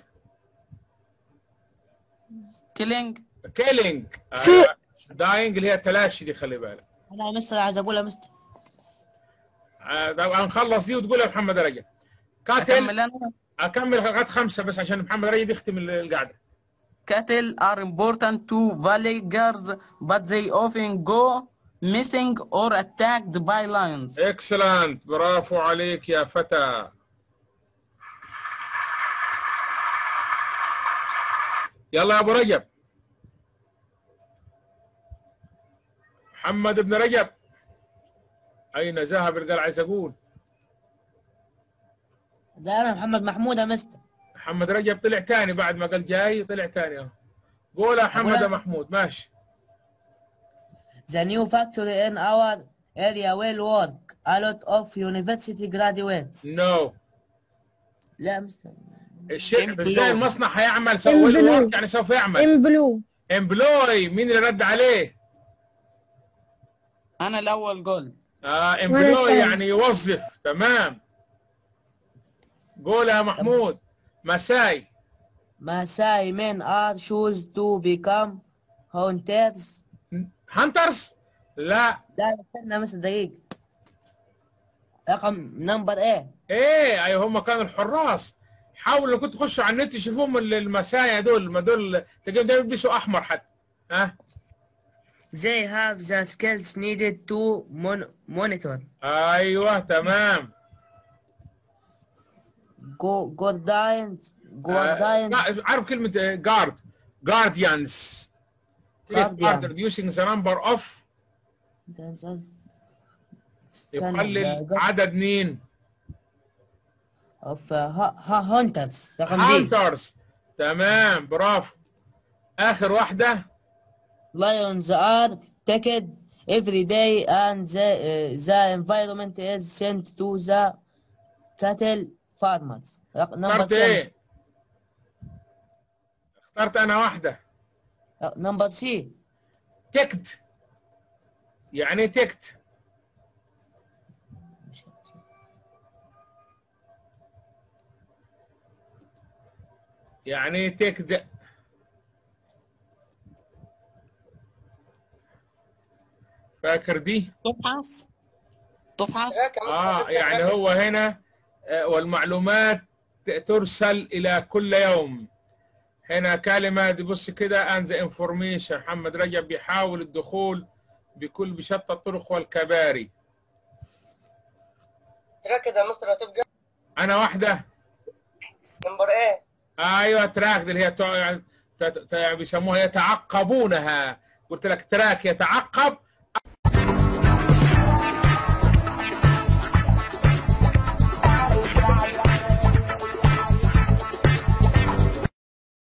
killing. killing ايوه dying اللي هي التلاشي دي خلي بالك انا يا مستر عايز اقول يا مستر آه، طب هنخلص دي وتقول يا محمد رجب قاتل أكمل أنا. اكمل لغايه خمسه بس عشان محمد رجب يختم القعده Cattle are important to villagers, but they often go missing or attacked by lions. اكسلنت برافو عليك يا فتى يلا يا ابو رجب محمد بن رجب اين ذهب اللي قال عايز اقول ده انا محمد محمود يا مستر محمد رجب طلع تاني بعد ما قال جاي طلع تاني اهو قول يا محمد يا محمود ماشي The new factory in our area will work a lot of university graduates. نو لا يا مستر الشيء Employ. ازاي المصنع هيعمل سوي له Employ. work يعني سوف يعمل ان بلو امبلوي مين اللي رد عليه؟ أنا الأول قلت اه امبلوي الثاني. يعني يوظف تمام قول يا محمود مساي Masai men are choose to become hunters. هانترز لا لا استنى مستر دقيقة رقم نمبر ايه ايه ايوه هم كانوا الحراس حاولوا كنت تخشوا على النت تشوفوهم ال- المسايا دول ما دول تلاقيهم دايما بيلبسوا احمر حتى ها They have the skills needed to mon- monitor. ايوه تمام Go guardians. آه، Guardians. لا، عارف كلمه جارد جارديانز Guardian. reducing the number of يقلل عدد مين؟ of uh, hu- hu- hunters. رقم دي. هانترز تمام برافو اخر واحده Lions are taken every day and the, uh, the environment is sent to the cattle farmers. رق- Number اخترت seven. ايه؟ اخترت انا واحده Uh, Number C. تكت يعني ايه تكت يعني ايه تكد فاكر دي تفحص تفحص اه يعني هو هنا آه، والمعلومات ت- ترسل الى كل يوم هنا كلمه دي بص كده ان ذا انفورميشن محمد رجب بيحاول الدخول بكل بشتى الطرق والكباري تركز يا مستر هتبقى انا واحده نمبر ايه ايوه تراك دي اللي هي تع- ت- ت- بيسموها يتعقبونها قلت لك تراك يتعقب